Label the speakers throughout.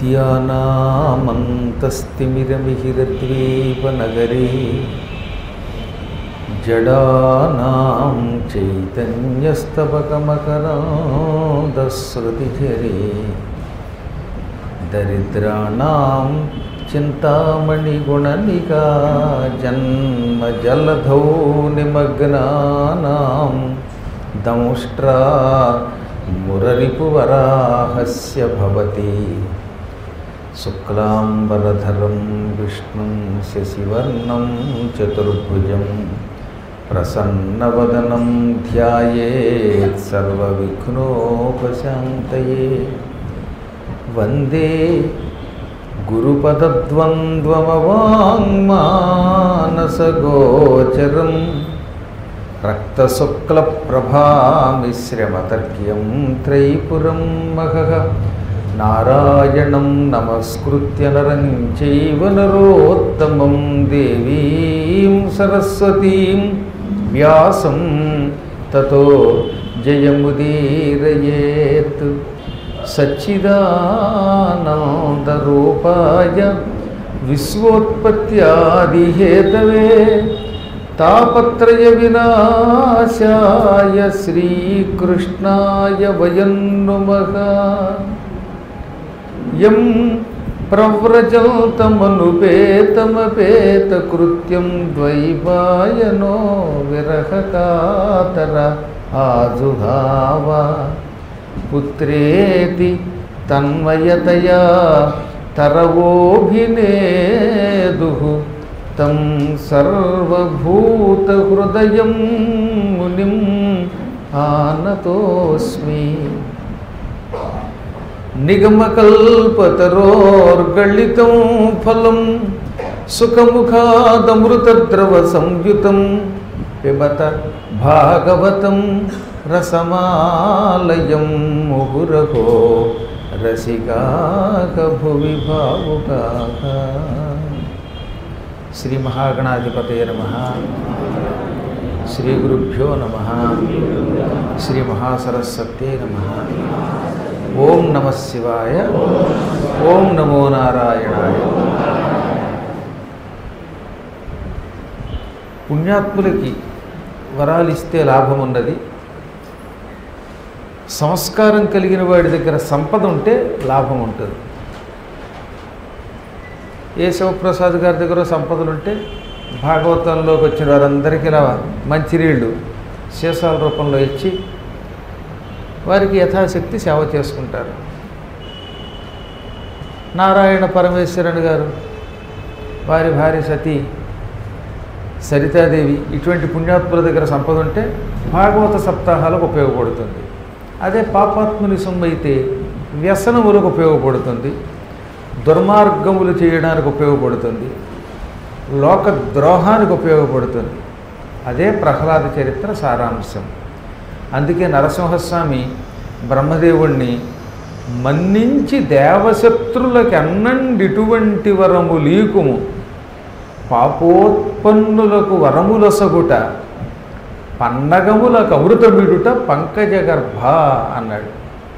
Speaker 1: అవిద్యానామంతస్తిమిరమిహిరద్వీపనగరే జడానాం చైతన్యస్తబకమకరాంధశ్రుతిఝరే దరిద్రాణం చింతామణిగుణనికా జన్మజలధౌ నిమగ్నానాం దంష్ట్రా మురరిపువరాహస్య భవతి శుక్లాంబరధరం విష్ణుం శశివర్ణం చతుర్భుజం ప్రసన్నవదనం ధ్యాయేత్ సర్వవిఘ్నోపశాంతయే వందే గురుపదద్వంద్వమవాङ्మానసగోచరం రక్తశుక్లప్రభామిశ్రమతర్క్యం త్రైపురం మహః నారాయణం నమస్కృత్య నరం చైవ నరోత్తమం దేవీం సరస్వతీం వ్యాసం తతో జయముదీరయేత్ సచ్చిదానందరూపాయ విశ్వోత్పత్యాదిహేతవే తాపత్రయ వినాశాయ శ్రీకృష్ణాయ వయం నుమః యం ప్రవ్రజల్తమనుపేతమపేతకృత్యం ద్వైపాయనో విరహకాతర ఆజుహావ పుత్రేతి తన్మయతయా తరవోభినేదు తం సర్వభూతహృదయం మునిం ఆనతోస్మి నిగమకల్పతరోర్గళితం ఫలం సుఖముఖాదమృతద్రవ సంయుతం పిబత భాగవతం రసమాలయం ముహురహో రసికాక భువి భావుకాక శ్రీ మహాగణాధిపతయ నమ శ్రీ గురుభ్యో నమ శ్రీ మహాసరస్వత్యే నమ ఓం నమ శివాయ ఓం నమో నారాయణాయ పుణ్యాత్ములకి వరాలిస్తే లాభం ఉన్నది సంస్కారం కలిగిన వాడి దగ్గర సంపద ఉంటే లాభం ఉంటుంది ఏ శివప్రసాద్ గారి దగ్గర సంపదలు ఉంటే భాగవతంలోకి వచ్చిన వారందరికీ ఇలా మంచినీళ్ళు సీసాల రూపంలో ఇచ్చి వారికి యథాశక్తి సేవ చేసుకుంటారు నారాయణ పరమేశ్వరన్ గారు వారి భార్య సతీ సరితాదేవి ఇటువంటి పుణ్యాత్ముల దగ్గర సంపద ఉంటే భాగవత సప్తాహాలకు ఉపయోగపడుతుంది అదే పాపాత్ముని సొమ్ము అయితే వ్యసనములకు ఉపయోగపడుతుంది దుర్మార్గములు చేయడానికి ఉపయోగపడుతుంది లోక ద్రోహానికి ఉపయోగపడుతుంది అదే ప్రహ్లాద చరిత్ర సారాంశం అందుకే నరసింహస్వామి బ్రహ్మదేవుణ్ణి మన్నించి దేవశత్రులకి అన్నండిటువంటి వరము లీకుము పాపోత్పన్నులకు వరములసగుట పన్నగములకు అమృతమిడుట పంకజ గర్భ అన్నాడు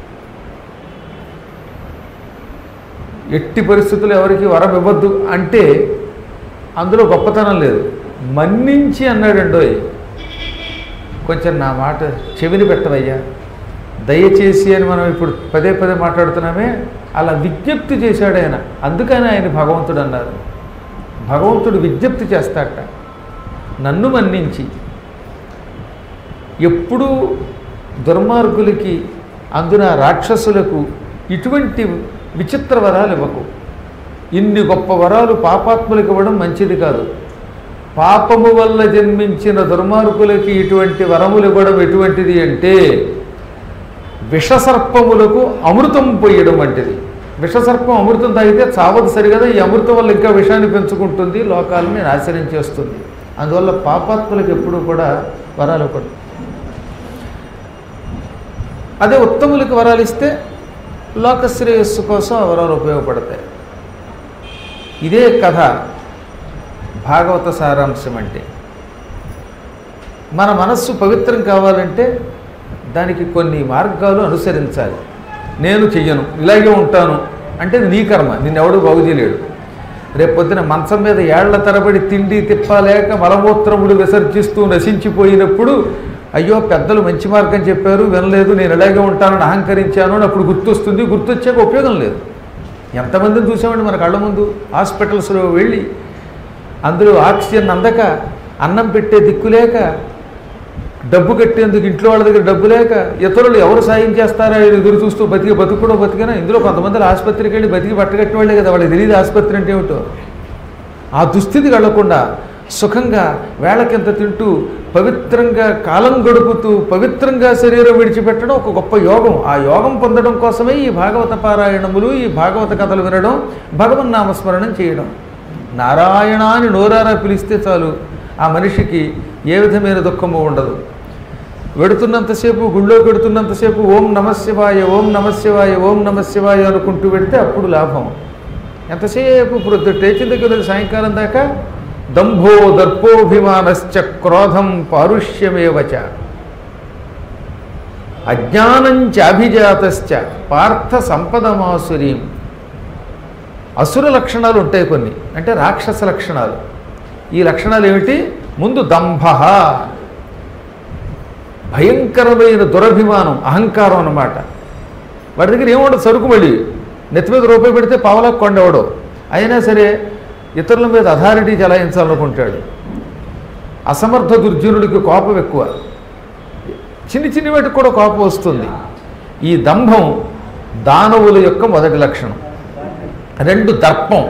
Speaker 1: ఎట్టి పరిస్థితులు ఎవరికి వరం ఇవ్వద్దు అంటే అందులో గొప్పతనం లేదు మన్నించి అన్నాడండోయ్ కొంచెం నా మాట చెవిని పెట్టవయ్యా దయచేసి అని మనం ఇప్పుడు పదే పదే మాట్లాడుతున్నామే అలా విజ్ఞప్తి చేశాడు ఆయన అందుకని ఆయన భగవంతుడు అన్నారు భగవంతుడు విజ్ఞప్తి చేస్తాట నన్ను మన్నించి ఎప్పుడూ దుర్మార్గులకి అందున రాక్షసులకు ఇటువంటి విచిత్ర వరాలు ఇవ్వకు ఇన్ని గొప్ప వరాలు పాపాత్ములకు ఇవ్వడం మంచిది కాదు పాపము వల్ల జన్మించిన దుర్మార్గులకి ఇటువంటి వరములు ఇవ్వడం ఎటువంటిది అంటే విషసర్పములకు అమృతం పోయడం వంటిది విషసర్పం అమృతం తాగితే చావదు సరిగదా ఈ అమృతం వల్ల ఇంకా విషాన్ని పెంచుకుంటుంది లోకాలని నాశనం చేస్తుంది అందువల్ల పాపాత్ములకు ఎప్పుడూ కూడా వరాలు ఇవ్వకూడదు అదే ఉత్తములకు వరాలు ఇస్తే లోక శ్రేయస్సు కోసం ఆ వరాలు ఉపయోగపడతాయి ఇదే కథ భాగవత సారాంశం అంటే మన మనస్సు పవిత్రం కావాలంటే దానికి కొన్ని మార్గాలు అనుసరించాలి నేను చెయ్యను ఇలాగే ఉంటాను అంటే ఇది నీ కర్మ నిన్నెవడూ బాగు చేయలేడు రేపు పొద్దున మంచం మీద ఏళ్ల తరబడి తిండి తిప్పలేక మలమూత్రములు విసర్జిస్తూ నశించిపోయినప్పుడు అయ్యో పెద్దలు మంచి మార్గం చెప్పారు వినలేదు నేను ఇలాగే ఉంటానని అహంకరించాను అని అప్పుడు గుర్తొస్తుంది గుర్తొచ్చాక ఉపయోగం లేదు ఎంతమందిని చూసామండి మన కళ్ళ ముందు హాస్పిటల్స్లో వెళ్ళి అందులో ఆక్సిజన్ అందక అన్నం పెట్టే దిక్కు లేక డబ్బు కట్టేందుకు ఇంట్లో వాళ్ళ దగ్గర డబ్బు లేక ఇతరులు ఎవరు సాయం చేస్తారా అని ఎదురు చూస్తూ బతికి బతుకుడో బతికినా ఇందులో కొంతమంది ఆసుపత్రికి వెళ్ళి బతికి పట్టగట్టిన వాళ్ళే కదా వాళ్ళకి తెలియదు ఆసుపత్రి అంటే ఏమిటో ఆ దుస్థితికి వెళ్లకుండా సుఖంగా వేళకింత తింటూ పవిత్రంగా కాలం గడుపుతూ పవిత్రంగా శరీరం విడిచిపెట్టడం ఒక గొప్ప యోగం ఆ యోగం పొందడం కోసమే ఈ భాగవత పారాయణములు ఈ భాగవత కథలు వినడం భగవన్నామస్మరణం చేయడం నారాయణ అని నోరారా పిలిస్తే చాలు ఆ మనిషికి ఏ విధమైన దుఃఖము ఉండదు వెడుతున్నంతసేపు గుళ్ళో పెడుతున్నంతసేపు ఓం నమశివాయ ఓం నమశివాయ ఓం నమశివాయ అనుకుంటూ పెడితే అప్పుడు లాభం ఎంతసేపు ప్రొద్దు టేచిన దగ్గర నుంచి సాయంకాలం దాకా దంభో దర్పోభిమానశ్చ క్రోధం పారుష్యమేవచ అజ్ఞానంచ అభిజాతశ్చ పార్థ సంపదమాసురీం అసుర లక్షణాలు ఉంటాయి కొన్ని అంటే రాక్షస లక్షణాలు ఈ లక్షణాలు ఏమిటి ముందు దంభ భయంకరమైన దురభిమానం అహంకారం అన్నమాట వాడి దగ్గర ఏముండదు సరుకు మళ్ళీ నెత్తి మీద రూపాయి పెడితే పావలకు కొండవడు అయినా సరే ఇతరుల మీద అథారిటీ చలాయించాలనుకుంటాడు అసమర్థ దుర్జనుడికి కోపం ఎక్కువ చిన్ని చిన్ని వాటికి కూడా కోపం వస్తుంది ఈ దంభం దానవుల యొక్క మొదటి లక్షణం రెండు దర్పం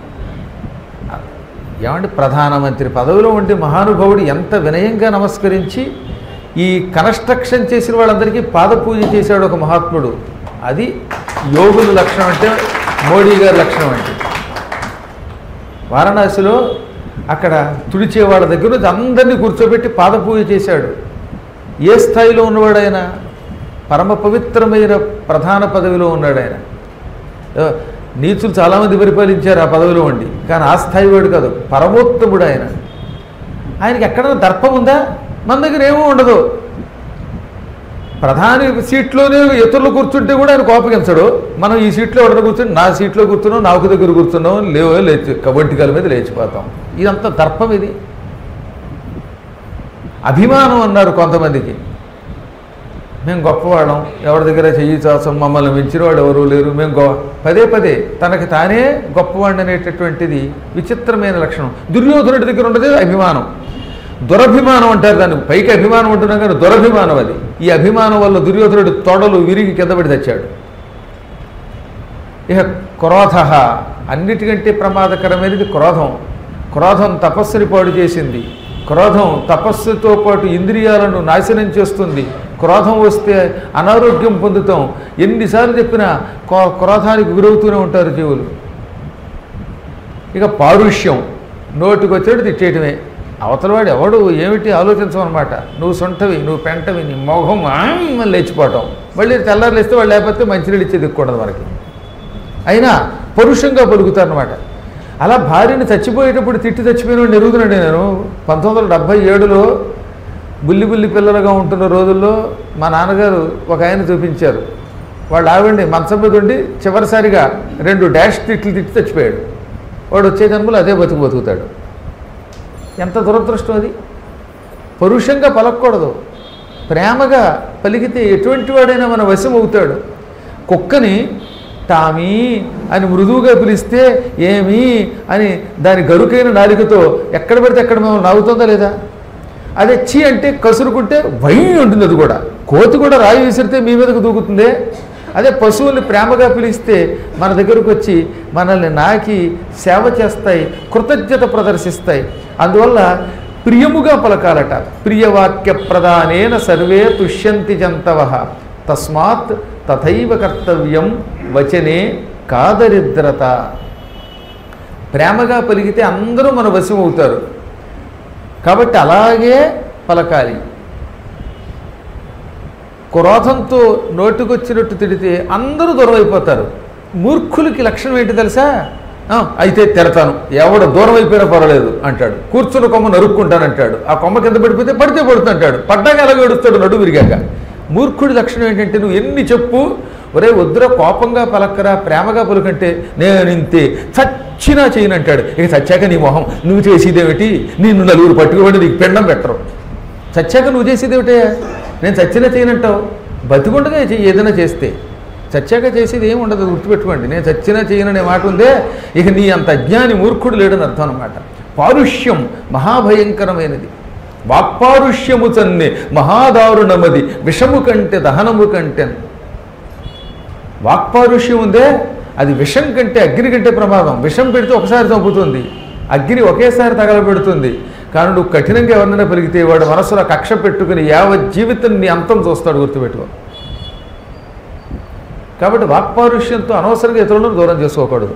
Speaker 1: ఏమంటే ప్రధానమంత్రి పదవిలో ఉండే మహానుభావుడు ఎంత వినయంగా నమస్కరించి ఈ కన్స్ట్రక్షన్ చేసిన వాళ్ళందరికీ పాదపూజ చేశాడు ఒక మహాత్ముడు అది యోగుల లక్షణం అంటే మోడీ గారి లక్షణం అంటే వారణాసిలో అక్కడ తుడిచే వాళ్ళ దగ్గర నుంచి అందరినీ కూర్చోబెట్టి పాదపూజ చేశాడు ఏ స్థాయిలో ఉన్నవాడైనా పరమ పవిత్రమైన ప్రధాన పదవిలో ఉన్నాడు ఆయన ఏ, నీచులు చాలామంది పరిపాలించారు ఆ పదవిలో ఉండి కానీ ఆ స్థాయి వాడు కాదు పరమోత్తముడు ఆయన ఆయనకి ఎక్కడైనా దర్పం ఉందా మన దగ్గర ఏమీ ఉండదు ప్రధాని సీట్లోనే ఇతరులు కూర్చుంటే కూడా ఆయన కోపగించడు మనం ఈ సీట్లో ఎవరైనా కూర్చుని నా సీట్లో కూర్చున్నాం నాకు దగ్గర కూర్చున్నాం లేవో లేచి కబడ్డీకాల మీద లేచిపోతాం ఇదంతా దర్పం ఇది అభిమానం అన్నారు కొంతమందికి మేము గొప్పవాళ్ళం ఎవరి దగ్గర చెయ్యి చాసం మమ్మల్ని మించిన వాడు ఎవరు లేరు మేము గొ పదే పదే తనకి తానే గొప్పవాడిని అనేటటువంటిది విచిత్రమైన లక్షణం దుర్యోధనుడి దగ్గర ఉన్నది అభిమానం దురభిమానం అంటారు దాన్ని పైకి అభిమానం అంటున్నాం కానీ దురభిమానం అది ఈ అభిమానం వల్ల దుర్యోధనుడి తొడలు విరిగి కింద పడి తెచ్చాడు ఇక క్రోధ అన్నిటికంటే ప్రమాదకరమైనది క్రోధం క్రోధం తపస్సుని పాడు చేసింది క్రోధం తపస్సుతో పాటు ఇంద్రియాలను నాశనం చేస్తుంది క్రోధం వస్తే అనారోగ్యం పొందుతాం ఎన్నిసార్లు చెప్పినా క్రో- క్రోధానికి గురవుతూనే ఉంటారు జీవులు ఇక పారుష్యం నోటికి వచ్చాడు తిట్టేయటమే అవతలవాడు ఎవడు ఏమిటి ఆలోచించమన్నమాట నువ్వు సొంటవి నువ్వు పెంటవి నీ మొహం ఆమ్ అని లేచిపోవటం మళ్ళీ తెల్లారు లేస్తే వాళ్ళు లేకపోతే మంచినీళ్ళు ఇచ్చేది దిక్కూడదు మనకి అయినా పరుషంగా పలుకుతారనమాట అలా భార్యని చచ్చిపోయేటప్పుడు తిట్టి చచ్చిపోయిన ఎరుగుతున్నాడు నేను పంతొమ్మిది వందల డెబ్భై ఏడులో బుల్లి బుల్లి పిల్లలుగా ఉంటున్న రోజుల్లో మా నాన్నగారు ఒక ఆయన చూపించారు వాళ్ళు ఆవిడ్ని మంచం మీద ఉండి చివరిసారిగా రెండు డాష్ తిట్లు తిట్టి చచ్చిపోయాడు వాడు వచ్చే జన్మలో అదే బతుకు బతుకుతాడు ఎంత దురదృష్టం అది పరుషంగా పలకూడదు ప్రేమగా పలికితే ఎటువంటి వాడైనా మన వశం అవుతాడు కుక్కని టామీ అని మృదువుగా పిలిస్తే ఏమి అని దాని గరుకైన నాలికతో ఎక్కడ పెడితే ఎక్కడ మేము నవ్వుతుందా లేదా అదే చీ అంటే కసురుకుంటే వై ఉంటుంది అది కూడా కోతి కూడా రాయి విసిరితే మీ మీదకు దూకుతుందే అదే పశువుల్ని ప్రేమగా పిలిస్తే మన దగ్గరకు వచ్చి మనల్ని నాకి సేవ చేస్తాయి కృతజ్ఞత ప్రదర్శిస్తాయి అందువల్ల ప్రియముగా పలకాలట ప్రియవాక్య ప్రధానేన సర్వే తుష్యంతి జంతవ తస్మాత్ తథైవ కర్తవ్యం వచనే కాదరిద్రత ప్రేమగా పలికితే అందరూ మన వశం అవుతారు కాబట్టి అలాగే పలకాలి క్రోధంతో నోటికొచ్చినట్టు తిడితే అందరూ దూరం అయిపోతారు మూర్ఖులకి లక్షణం ఏంటి తెలుసా "ఆ, అయితే తిడతాను ఎవడు దూరం అయిపోయినా పర్వాలేదు అంటాడు కూర్చున్న కొమ్మ నరుక్కుంటానంటాడు ఆ కొమ్మ కింద పడిపోతే పడితే పడుతుంటాడు పడ్డాక అలాగే ఏడుస్తాడు నడు విరిగాక మూర్ఖుడి లక్షణం ఏంటంటే నువ్వు ఎన్ని చెప్పు ఒరే వద్దురా కోపంగా పలక్కరా ప్రేమగా పలుకంటే నేను ఇంతే చచ్చినా చేయను అంటాడు ఇక చచ్చాక నీ మొహం నువ్వు చేసేదేమిటి నిన్ను నలుగురు పట్టుకోబడి నీకు పిండం పెట్టరు చచ్చాక నువ్వు చేసేదేమిటే నేను చచ్చినా చేయనంటావు బతికుండగా చెయ్యి ఏదైనా చేస్తే చచ్చాక చేసేది ఏమి ఉండదు గుర్తుపెట్టుకోండి నేను చచ్చినా చేయననే మాట ఉందే ఇక నీ అంత అజ్ఞాని మూర్ఖుడు లేడని అర్థం అనమాట పారుష్యం మహాభయంకరమైనది వాక్పారుష్యము చన్ని మహాదారుణమది విషము కంటే దహనము కంటే వాక్పారుష్యం ఉందే అది విషం కంటే అగ్ని కంటే ప్రమాదం విషం పెడితే ఒకసారి చంపుతుంది అగ్ని ఒకేసారి తగలబెడుతుంది కానీ నువ్వు కఠినంగా ఎవరినైనా పెరిగితే వాడు మనసులో కక్ష పెట్టుకుని యావత్ జీవితం నీ అంతం చూస్తాడు గుర్తుపెట్టుకో కాబట్టి వాక్పారుష్యంతో అనవసరంగా ఇతరులను దూరం చేసుకోకూడదు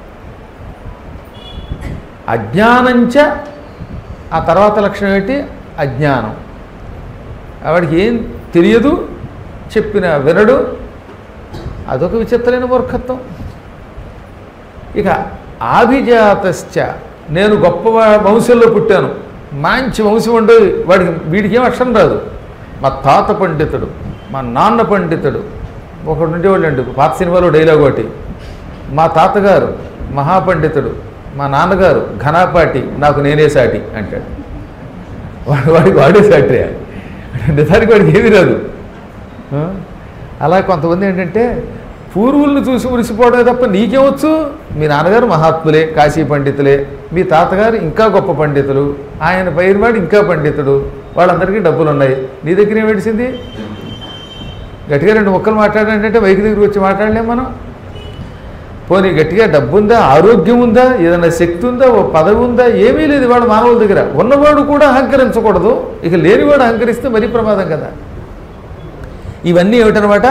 Speaker 1: అజ్ఞానంచ ఆ తర్వాత లక్షణం ఏంటి అజ్ఞానం వాడికి ఏం తెలియదు చెప్పిన వినడు అదొక విచిత్రమైన మూర్ఖత్వం ఇక ఆభిజాతశ్చ నేను గొప్ప వా- వంశంలో పుట్టాను మంచి వంశం ఉండే వాడికి వీడికి ఏం అక్షరం రాదు మా తాత పండితుడు మా నాన్న పండితుడు ఒకడు ఉండేవాళ్ళు అండి పాత సినిమాలో డైలాగ్ ఒకటి మా తాతగారు మహాపండితుడు మా నాన్నగారు ఘనాపాటి నాకు నేనే సాటి అంటాడు వాడు వాడికి వాడే సాటి నిజానికి వాడికి ఏమీ రాదు ఆ? అలా కొంతమంది ఏంటంటే పూర్వులను చూసి మురిసిపోవడమే తప్ప నీకేవచ్చు మీ నాన్నగారు మహాత్ములే కాశీ పండితులే మీ తాతగారు ఇంకా గొప్ప పండితులు ఆయన పైరువాడు ఇంకా పండితుడు వాళ్ళందరికీ డబ్బులు ఉన్నాయి నీ దగ్గర ఏం ఏడిసింది గట్టిగా రెండు ముక్కలు మాట్లాడాలంటే వైకి దగ్గరికి వచ్చి మాట్లాడలేం మనం పోనీ గట్టిగా డబ్బు ఉందా ఆరోగ్యం ఉందా ఏదైనా శక్తి ఉందా ఓ పదవి ఉందా ఏమీ లేదు వాడు మానవుల దగ్గర ఉన్నవాడు కూడా అహంకరించకూడదు ఇక లేనివాడు అహంకరిస్తే మరీ ప్రమాదం కదా ఇవన్నీ ఏమిటనమాట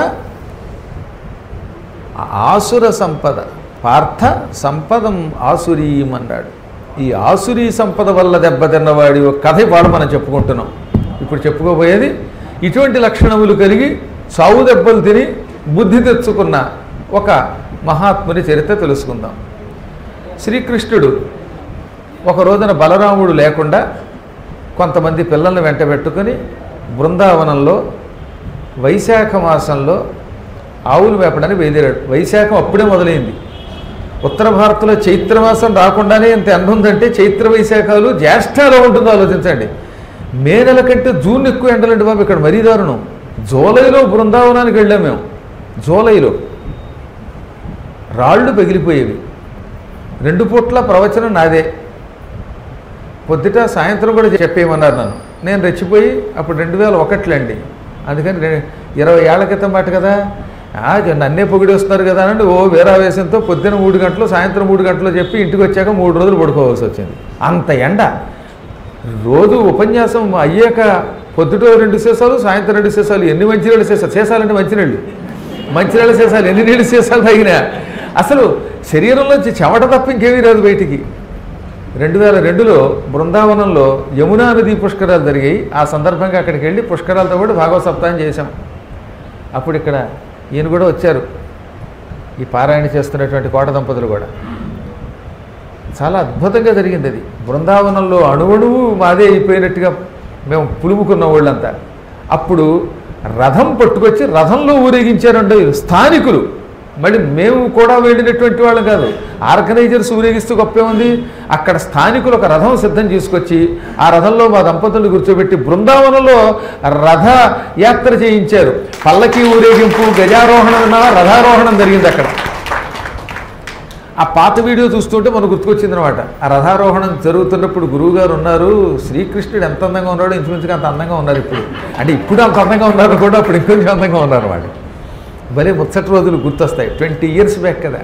Speaker 1: ఆసుర సంపద పార్థ సంపదం ఆసురీయం అన్నాడు ఈ ఆసురీ సంపద వల్ల దెబ్బతిన్నవాడి ఒక కథ ఇవాళ మనం చెప్పుకుంటున్నాం ఇప్పుడు చెప్పుకోబోయేది ఇటువంటి లక్షణములు కలిగి సావు దెబ్బలు తిని బుద్ధి తెచ్చుకున్న ఒక మహాత్ముని చరిత్ర తెలుసుకుందాం శ్రీకృష్ణుడు ఒక రోజున బలరాముడు లేకుండా కొంతమంది పిల్లల్ని వెంట పెట్టుకుని బృందావనంలో వైశాఖ మాసంలో ఆవులు మేపడానికి బయలుదేరాడు వైశాఖం అప్పుడే మొదలైంది ఉత్తర భారత్లో చైత్రమాసం రాకుండానే ఇంత ఎండ ఉందంటే చైత్ర వైశాఖాలు జ్యేష్ఠాలో ఉంటుందో ఆలోచించండి మే నెల కంటే జూన్ ఎక్కువ ఎండలండి బాబు ఇక్కడ మరీ దారుణం జూలైలో బృందావనానికి వెళ్ళాం మేము జూలైలో రాళ్ళు పగిలిపోయేవి రెండు పూట్ల ప్రవచనం నాదే పొద్దుట సాయంత్రం కూడా చెప్పేయమన్నారు నన్ను నేను రెచ్చిపోయి అప్పుడు రెండు వేల ఒకట్లండి అందుకని రె- ఇరవై ఏళ్ల క్రితం మాట కదా ఆ, జ- నన్నే పొగిడి వస్తున్నారు కదా అని ఓ వీరావేశంతో పొద్దున మూడు గంటలు సాయంత్రం మూడు గంటలు చెప్పి ఇంటికి వచ్చాక మూడు రోజులు పడుకోవాల్సి వచ్చింది అంత ఎండ రోజు ఉపన్యాసం అయ్యాక పొద్దుట రెండు సీసాలు సాయంత్రం రెండు సీసాలు ఎన్ని మంచినీళ్ళు సీసాలు సీసాలంటే మంచినీళ్ళు మంచినీళ్ళ సీసాలు ఎన్ని నీళ్ళు సీసాలు తాగినా అసలు శరీరంలోంచి చెమట తప్ప ఇంకేమీ రాదు బయటికి రెండు వేల రెండులో బృందావనంలో యమునా నది పుష్కరాలు జరిగాయి ఆ సందర్భంగా అక్కడికి వెళ్ళి పుష్కరాలతో కూడా భాగవత సప్తాహం చేశాం అప్పుడు ఇక్కడ ఈయన కూడా వచ్చారు ఈ పారాయణ చేస్తున్నటువంటి కోట దంపతులు కూడా చాలా అద్భుతంగా జరిగింది అది బృందావనంలో అణువణువు మాదే అయిపోయినట్టుగా మేము పులుముకున్న వాళ్ళంతా అప్పుడు రథం పట్టుకొచ్చి రథంలో ఊరేగించారండి స్థానికులు మళ్ళీ మేము కూడా వెళ్ళినటువంటి వాళ్ళం కాదు ఆర్గనైజర్స్ ఊరేగిస్తూ గొప్పే ఉంది అక్కడ స్థానికులు ఒక రథం సిద్ధం చేసుకొచ్చి ఆ రథంలో మా దంపతులను కూర్చోబెట్టి బృందావనంలో రథ యాత్ర చేయించారు పల్లకి ఊరేగింపు గజారోహణం రథారోహణం జరిగింది అక్కడ ఆ పాత వీడియో చూస్తుంటే మనకు గుర్తుకొచ్చింది అనమాట ఆ రథారోహణం జరుగుతున్నప్పుడు గురువుగారు ఉన్నారు శ్రీకృష్ణుడు ఎంత అందంగా ఉన్నాడో ఇంచుమించుగా అంత అందంగా ఉన్నారు ఇప్పుడు అంటే ఇప్పుడు అంత అందంగా ఉన్నారు కూడా అప్పుడు ఇంకొంచెం అందంగా ఉన్నారు వాళ్ళు భలే ముచ్చటి రోజులు గుర్తొస్తాయి ట్వంటీ ఇయర్స్ బ్యాక్ కదా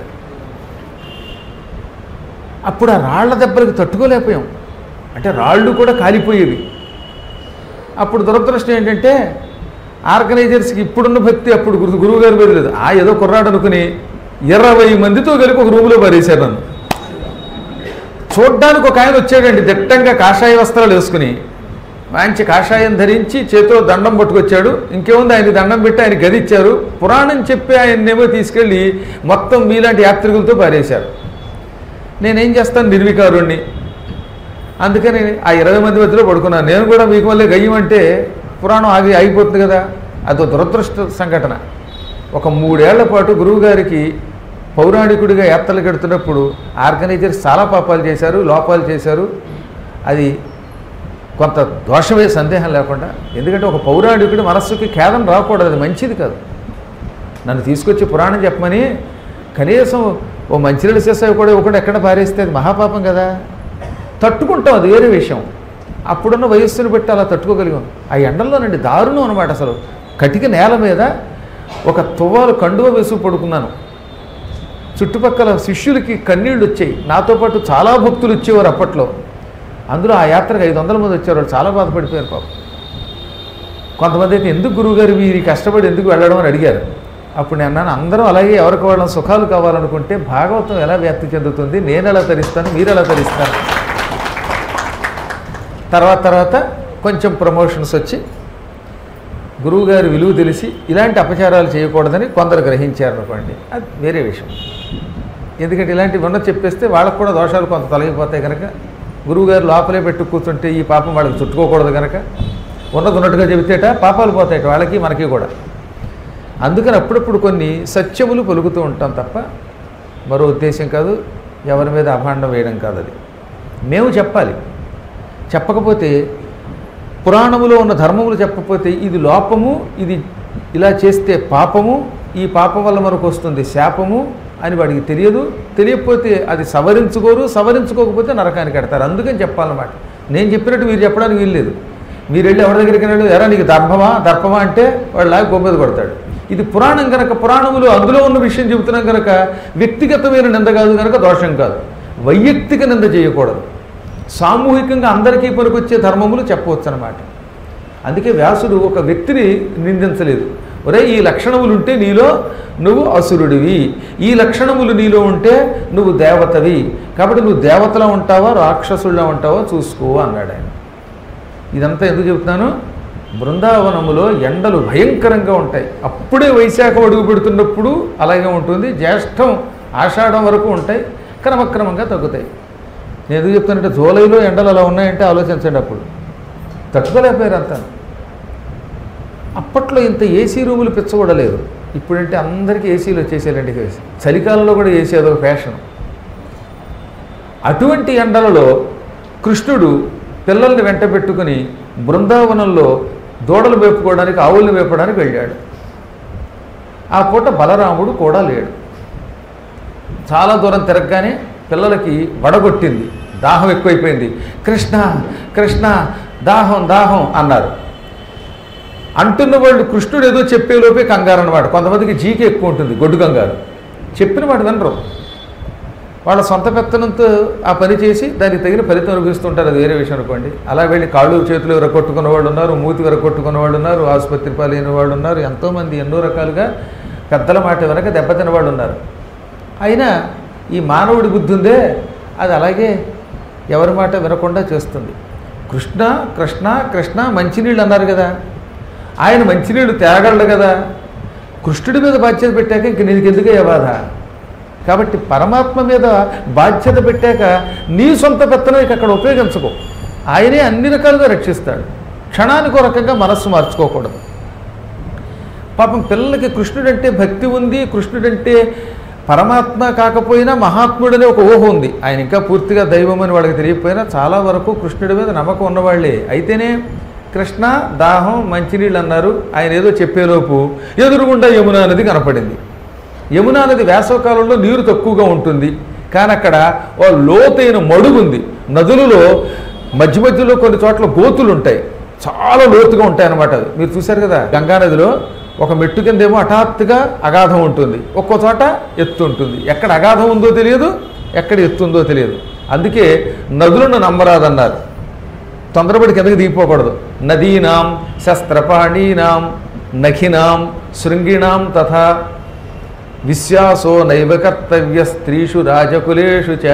Speaker 1: అప్పుడు ఆ రాళ్ల దెబ్బలకు తట్టుకోలేకపోయాం అంటే రాళ్ళు కూడా కాలిపోయేవి అప్పుడు దురదృష్టం ఏంటంటే ఆర్గనైజర్స్కి ఇప్పుడున్న భక్తి అప్పుడు గురు గురువు గారు బదిలేదు ఆ ఏదో కుర్రాడు అనుకుని ఇరవై మందితో కలిపి ఒక రూములో భరేశారు నన్ను చూడ్డానికి ఒక ఆయన వచ్చాడండి దిట్టంగా కాషాయ వస్త్రాలు వేసుకుని మంచి కాషాయం ధరించి చేతిలో దండం పట్టుకొచ్చాడు ఇంకేముంది ఆయన దండం పెట్టి ఆయన గది ఇచ్చారు పురాణం చెప్పి ఆయన్నేమో తీసుకెళ్ళి మొత్తం మీలాంటి యాత్రికులతో పారేశారు నేనేం చేస్తాను నిర్వికారుణ్ణి అందుకని ఆ ఇరవై మంది మధ్యలో పడుకున్నాను నేను కూడా మీకు వల్లే గయ్యం అంటే పురాణం ఆగి ఆగిపోతుంది కదా అదో దురదృష్ట సంఘటన ఒక మూడేళ్ల పాటు గురువుగారికి పౌరాణికుడిగా యాత్రలు కడుతున్నప్పుడు ఆర్గనైజర్స్ చాలా పాపాలు చేశారు లోపాలు చేశారు అది కొంత దోషమే సందేహం లేకుండా ఎందుకంటే ఒక పౌరాణికుడి మనస్సుకి ఖేదం రాకూడదు అది మంచిది కాదు నన్ను తీసుకొచ్చి పురాణం చెప్పమని కనీసం ఓ మంచినీళ్ళ సీసాయి కూడా ఇవ్వకుండా ఎక్కడ పారేస్తే అది మహాపాపం కదా తట్టుకుంటాం అది వేరే విషయం అప్పుడున్న వయస్సును బట్టి అలా తట్టుకోగలిగాం ఆ ఎండల్లోనండి దారుణం అనమాట అసలు కటిక నేల మీద ఒక తువ్వాలు కండువ వేసి పడుకున్నాను చుట్టుపక్కల శిష్యులకి కన్నీళ్ళు వచ్చాయి నాతో పాటు చాలా భక్తులు వచ్చేవారు అప్పట్లో అందులో ఆ యాత్రకు ఐదు వందల మంది వచ్చారు వాళ్ళు చాలా బాధపడిపోయారు పాపం కొంతమంది అయితే ఎందుకు గురువుగారు వీరి కష్టపడి ఎందుకు వెళ్ళడం అని అడిగారు అప్పుడు నేను అన్నాను అందరూ అలాగే ఎవరికి వాళ్ళ సుఖాలు కావాలనుకుంటే భాగవతం ఎలా వ్యాప్తి చెందుతుంది నేను ఎలా తరిస్తాను మీరు ఎలా తరిస్తారు తర్వాత తర్వాత కొంచెం ప్రమోషన్స్ వచ్చి గురువుగారి విలువ తెలిసి ఇలాంటి అపచారాలు చేయకూడదని కొందరు గ్రహించారు అనుకోండి అది వేరే విషయం ఎందుకంటే ఇలాంటివి ఉన్నది చెప్పేస్తే వాళ్ళకు కూడా దోషాలు కొంత తొలగిపోతాయి కనుక గురువుగారు లోపలే పెట్టు కూర్చుంటే ఈ పాపం వాళ్ళకి చుట్టుకోకూడదు కనుక ఉన్నది ఉన్నట్టుగా చెబితేట పాపాలు పోతాయట వాళ్ళకి మనకి కూడా అందుకని అప్పుడప్పుడు కొన్ని సత్యములు పలుకుతూ ఉంటాం తప్ప మరో ఉద్దేశం కాదు ఎవరి మీద అభాండం వేయడం కాదు అది మేము చెప్పాలి చెప్పకపోతే పురాణములో ఉన్న ధర్మములు చెప్పకపోతే ఇది లోపము ఇది ఇలా చేస్తే పాపము ఈ పాపం వల్ల మనకు వస్తుంది శాపము అని వాడికి తెలియదు తెలియకపోతే అది సవరించుకోరు సవరించుకోకపోతే నరకానికి కడతారు అందుకని చెప్పాలన్నమాట నేను చెప్పినట్టు మీరు చెప్పడానికి వీల్లేదు మీరు వెళ్ళి ఎవరి దగ్గరికి వెళ్ళాడు ఎరా నీకు దర్భమా దర్భమా అంటే వాడు లాగా గొప్పది కొడతాడు ఇది పురాణం కనుక పురాణములు అందులో ఉన్న విషయం చెబుతున్నాం కనుక వ్యక్తిగతమైన నింద కాదు కనుక దోషం కాదు వైయక్తిక నింద చేయకూడదు సామూహికంగా అందరికీ పనికొచ్చే ధర్మములు చెప్పవచ్చు అనమాట అందుకే వ్యాసుడు ఒక వ్యక్తిని నిందించలేదు ఒరే ఈ లక్షణములు ఉంటే నీలో నువ్వు అసురుడివి ఈ లక్షణములు నీలో ఉంటే నువ్వు దేవతవి కాబట్టి నువ్వు దేవతలా ఉంటావా రాక్షసుల్లా ఉంటావా చూసుకో అన్నాడు ఆయన ఇదంతా ఎందుకు చెబుతున్నాను బృందావనములో ఎండలు భయంకరంగా ఉంటాయి అప్పుడే వైశాఖం అడుగు పెడుతున్నప్పుడు అలాగే ఉంటుంది జ్యేష్టం ఆషాఢం వరకు ఉంటాయి క్రమక్రమంగా తగ్గుతాయి నేను ఎందుకు చెప్తానంటే జూలైలో ఎండలు అలా ఉన్నాయంటే ఆలోచించండి అప్పుడు తట్టుకోలేకపోయారు అంతా అప్పట్లో ఇంత ఏసీ రూములు పిచ్చకూడలేదు ఇప్పుడంటే అందరికీ ఏసీలు వచ్చేసేయాలండి చలికాలంలో కూడా ఏసీ అదొక ఫ్యాషన్ అటువంటి ఎండలలో కృష్ణుడు పిల్లల్ని వెంట పెట్టుకుని బృందావనంలో దూడలు వేపుకోవడానికి ఆవుల్ని వేపడానికి వెళ్ళాడు ఆ పూట బలరాముడు కూడా లేడు చాలా దూరం తిరగగానే పిల్లలకి వడగొట్టింది దాహం ఎక్కువైపోయింది కృష్ణ కృష్ణ దాహం దాహం అన్నారు అంటున్న వాళ్ళు కృష్ణుడు ఏదో చెప్పేలోపే కంగారు అనమాట కొంతమందికి జీకే ఎక్కువ ఉంటుంది గొడ్డు కంగారు చెప్పిన మాట వినరు వాళ్ళ సొంత పెత్తనంతో ఆ పని చేసి దానికి తగిన ఫలితం అనుభవిస్తుంటారు అది వేరే విషయం అనుకోండి అలా వెళ్ళి కాళ్ళు చేతులు విరగొట్టుకున్న వాళ్ళు ఉన్నారు మూతి విరగొట్టుకున్న వాళ్ళు ఉన్నారు ఆసుపత్రి పాలైన వాళ్ళు ఉన్నారు ఎంతోమంది ఎన్నో రకాలుగా పెద్దల మాట వెనక దెబ్బతిన్న వాళ్ళు ఉన్నారు అయినా ఈ మానవుడి బుద్ధి ఉందే అది అలాగే ఎవరి మాట వినకుండా చేస్తుంది కృష్ణ కృష్ణ కృష్ణ మంచినీళ్ళు అన్నారు కదా ఆయన మంచినీళ్ళు తేగలడు కదా కృష్ణుడి మీద బాధ్యత పెట్టాక ఇంక నీకు ఎందుకయ్యా బాధ కాబట్టి పరమాత్మ మీద బాధ్యత పెట్టాక నీ సొంత పెత్తనం ఇక అక్కడ ఉపయోగించుకో ఆయనే అన్ని రకాలుగా రక్షిస్తాడు క్షణానికి ఒక రకంగా మనస్సు మార్చుకోకూడదు పాపం పిల్లలకి కృష్ణుడంటే భక్తి ఉంది కృష్ణుడంటే పరమాత్మ కాకపోయినా మహాత్ముడనే ఒక ఊహ ఉంది ఆయన ఇంకా పూర్తిగా దైవం అని వాళ్ళకి తెలియకపోయినా చాలా వరకు కృష్ణుడి మీద నమ్మకం ఉన్నవాళ్లే అయితేనే కృష్ణ దాహం మంచినీళ్ళు అన్నారు ఆయన ఏదో చెప్పేలోపు ఎదురుగుండా యమున నది కనపడింది యమునా నది వేసవకాలంలో నీరు తక్కువగా ఉంటుంది కానీ అక్కడ ఓ లోతైన మడుగు ఉంది నదులలో మధ్య మధ్యలో కొన్ని చోట్ల గోతులు ఉంటాయి చాలా లోతుగా ఉంటాయి అన్నమాట అవి మీరు చూశారు కదా గంగా నదిలో ఒక మెట్టు కిందేమో హఠాత్తుగా అగాధం ఉంటుంది ఒక్కో చోట ఎత్తు ఉంటుంది ఎక్కడ అగాధం ఉందో తెలియదు ఎక్కడ ఎత్తు ఉందో తెలియదు అందుకే నదులను నమ్మరాదన్నారు తొందరపడి కిందకి దిగిపోకూడదు నదీనాం శస్త్రపాణీనాం నఖినాం శృంగిణాం తథా విశ్వాసో నైవ కర్తవ్య స్త్రీషు రాజకులేషు చ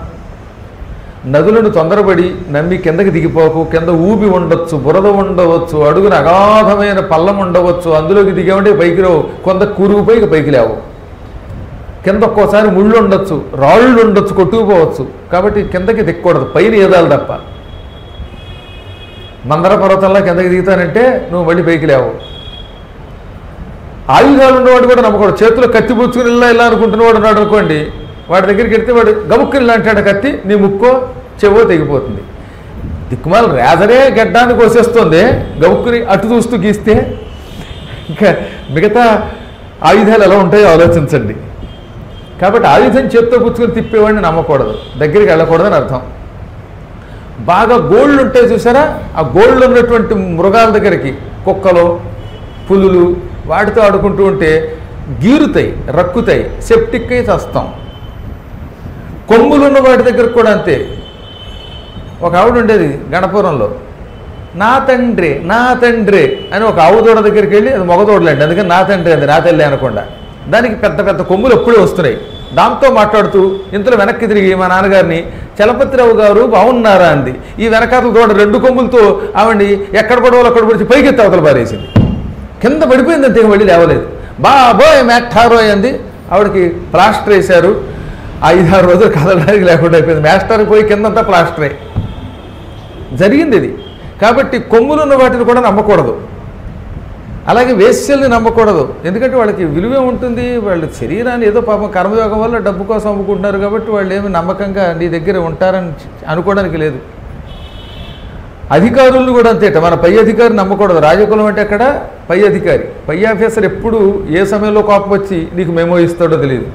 Speaker 1: నదులను తొందరపడి నమ్మి కిందకి దిగిపోకు కింద ఊబి ఉండొచ్చు బురద ఉండవచ్చు అడుగున అగాధమైన పల్లం ఉండవచ్చు అందులోకి దిగామంటే పైకి రావు కొంత కూరుకుపోయి ఇక పైకి లేవు కింద ఒక్కోసారి ముళ్ళు ఉండొచ్చు రాళ్ళు ఉండొచ్చు కొట్టుకుపోవచ్చు కాబట్టి కిందకి దిక్కకూడదు పైన ఏదాలి తప్ప మందర పర్వతంలో కిందకి దిగుతానంటే నువ్వు మళ్ళీ పైకి లేవు ఆయుధాలు ఉన్నవాడు కూడా నమ్మకూడదు చేతిలో కత్తి పుచ్చుకుని ఇలా ఇలా అనుకుంటున్నవాడు ఉన్నాడు అనుకోండి వాడి దగ్గరికి వెళ్తే వాడు గబుక్కుని ఇలా అంటాడు కత్తి నీ ముక్కో చెవో తెగిపోతుంది దిక్కుమాల రేజరే గడ్డాన్ని కోసేస్తుంది గబుక్కుని అటు చూస్తూ గీస్తే ఇంకా మిగతా ఆయుధాలు ఎలా ఉంటాయో ఆలోచించండి కాబట్టి ఆయుధం చేత్తో పుచ్చుకొని తిప్పేవాడిని నమ్మకూడదు దగ్గరికి వెళ్ళకూడదని అర్థం బాగా గోళ్ళు ఉంటాయి చూసారా ఆ గోళ్ళు ఉన్నటువంటి మృగాల దగ్గరికి కుక్కలు పులులు వాటితో ఆడుకుంటూ ఉంటే గీరుతాయి రక్కుతాయి సెప్టిక్ అయి చస్తాం కొమ్ములు ఉన్న వాటి దగ్గరకు కూడా అంతే ఒక ఆవిడ ఉండేది గణపురంలో నా తండ్రి నా తండ్రి అని ఒక ఆవు దూడ దగ్గరికి వెళ్ళి అది మగదూడలేండి అందుకని నా తండ్రి అంది నా తల్లి అనకుండా దానికి పెద్ద పెద్ద కొమ్ములు ఎప్పుడూ వస్తున్నాయి దాంతో మాట్లాడుతూ ఇంతలో వెనక్కి తిరిగి మా నాన్నగారిని చలపతిరావు గారు బాగున్నారా అంది ఈ వెనకాతల దూడ రెండు కొమ్ములతో ఆవిడ్ని ఎక్కడ పడవలో అక్కడ పడిచి పైకి ఎత్తి అవతల పారేసింది కింద పడిపోయింది అంతే మళ్ళీ లేవలేదు బాబోయ్ మేఠారోయ్ అంది ఆవిడకి ప్లాస్టర్ వేశారు ఐదారు రోజులు కదలడానికి లేకుండా అయిపోయింది మేస్టర్ పోయి కిందంతా ప్లాస్టరే జరిగింది ఇది కాబట్టి కొమ్ములున్న వాటిని కూడా నమ్మకూడదు అలాగే వేశ్యల్ని నమ్మకూడదు ఎందుకంటే వాళ్ళకి విలువే ఉంటుంది వాళ్ళ శరీరాన్ని ఏదో పాపం కర్మయోగం వల్ల డబ్బు కోసం అమ్ముకుంటున్నారు కాబట్టి వాళ్ళు ఏమి నమ్మకంగా నీ దగ్గర ఉంటారని అనుకోవడానికి లేదు అధికారులను కూడా అంతేట మన పై అధికారి నమ్మకూడదు రాజకులం అంటే అక్కడ పై అధికారి పై ఆఫీసర్ ఎప్పుడు ఏ సమయంలో కోపం వచ్చి నీకు మెమో ఇస్తాడో తెలియదు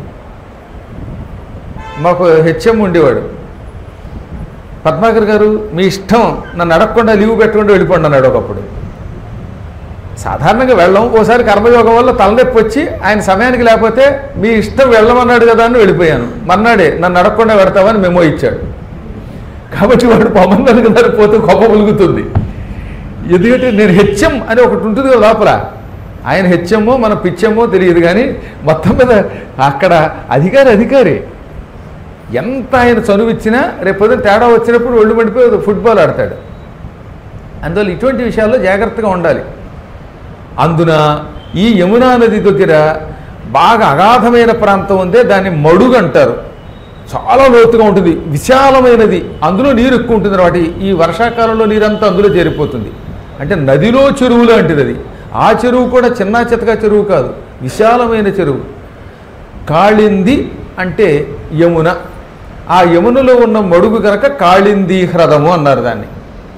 Speaker 1: మాకు హెచ్ఎం ఉండేవాడు పద్మాకర్ గారు మీ ఇష్టం నన్ను అడగకుండా లీవ్ పెట్టకుండా వెళ్ళిపోండి అన్నాడు ఒకప్పుడు సాధారణంగా వెళ్ళం ఓసారి కర్మయోగం వల్ల తలనొప్పి వచ్చి ఆయన సమయానికి లేకపోతే మీ ఇష్టం వెళ్ళమన్నాడు కదా అని వెళ్ళిపోయాను మన్నాడే నన్ను అడగకుండా పెడతామని మెమో ఇచ్చాడు కాబట్టి వాడు పొమ్మన్నది కదా పోతే కొప్ప ములుగుతుంది ఎందుకంటే నేను హెచ్ఎం అని ఒకటి ఉంటుంది కదా లోపల ఆయన హెచ్ఎమ్మో మన పిచ్చెమ్మో తెలియదు కానీ మొత్తం మీద అక్కడ అధికారి అధికారి ఎంత ఆయన చనువిచ్చినా రేపు పొద్దున తేడా వచ్చినప్పుడు ఒళ్ళు మండిపోయి ఫుట్బాల్ ఆడతాడు అందువల్ల ఇటువంటి విషయాల్లో జాగ్రత్తగా ఉండాలి అందున ఈ యమునా నది దగ్గర బాగా అగాధమైన ప్రాంతం ఉందే దాన్ని మడుగు అంటారు చాలా లోతుగా ఉంటుంది విశాలమైనది అందులో నీరు ఎక్కువ ఉంటుంది వాటి ఈ వర్షాకాలంలో నీరంతా అందులో చేరిపోతుంది అంటే నదిలో చెరువు లాంటిది అది ఆ చెరువు కూడా చిన్న చితక చెరువు కాదు విశాలమైన చెరువు కాళింది అంటే యమున ఆ యమునలో ఉన్న మడుగు కనుక కాళింది హ్రదము అన్నారు దాన్ని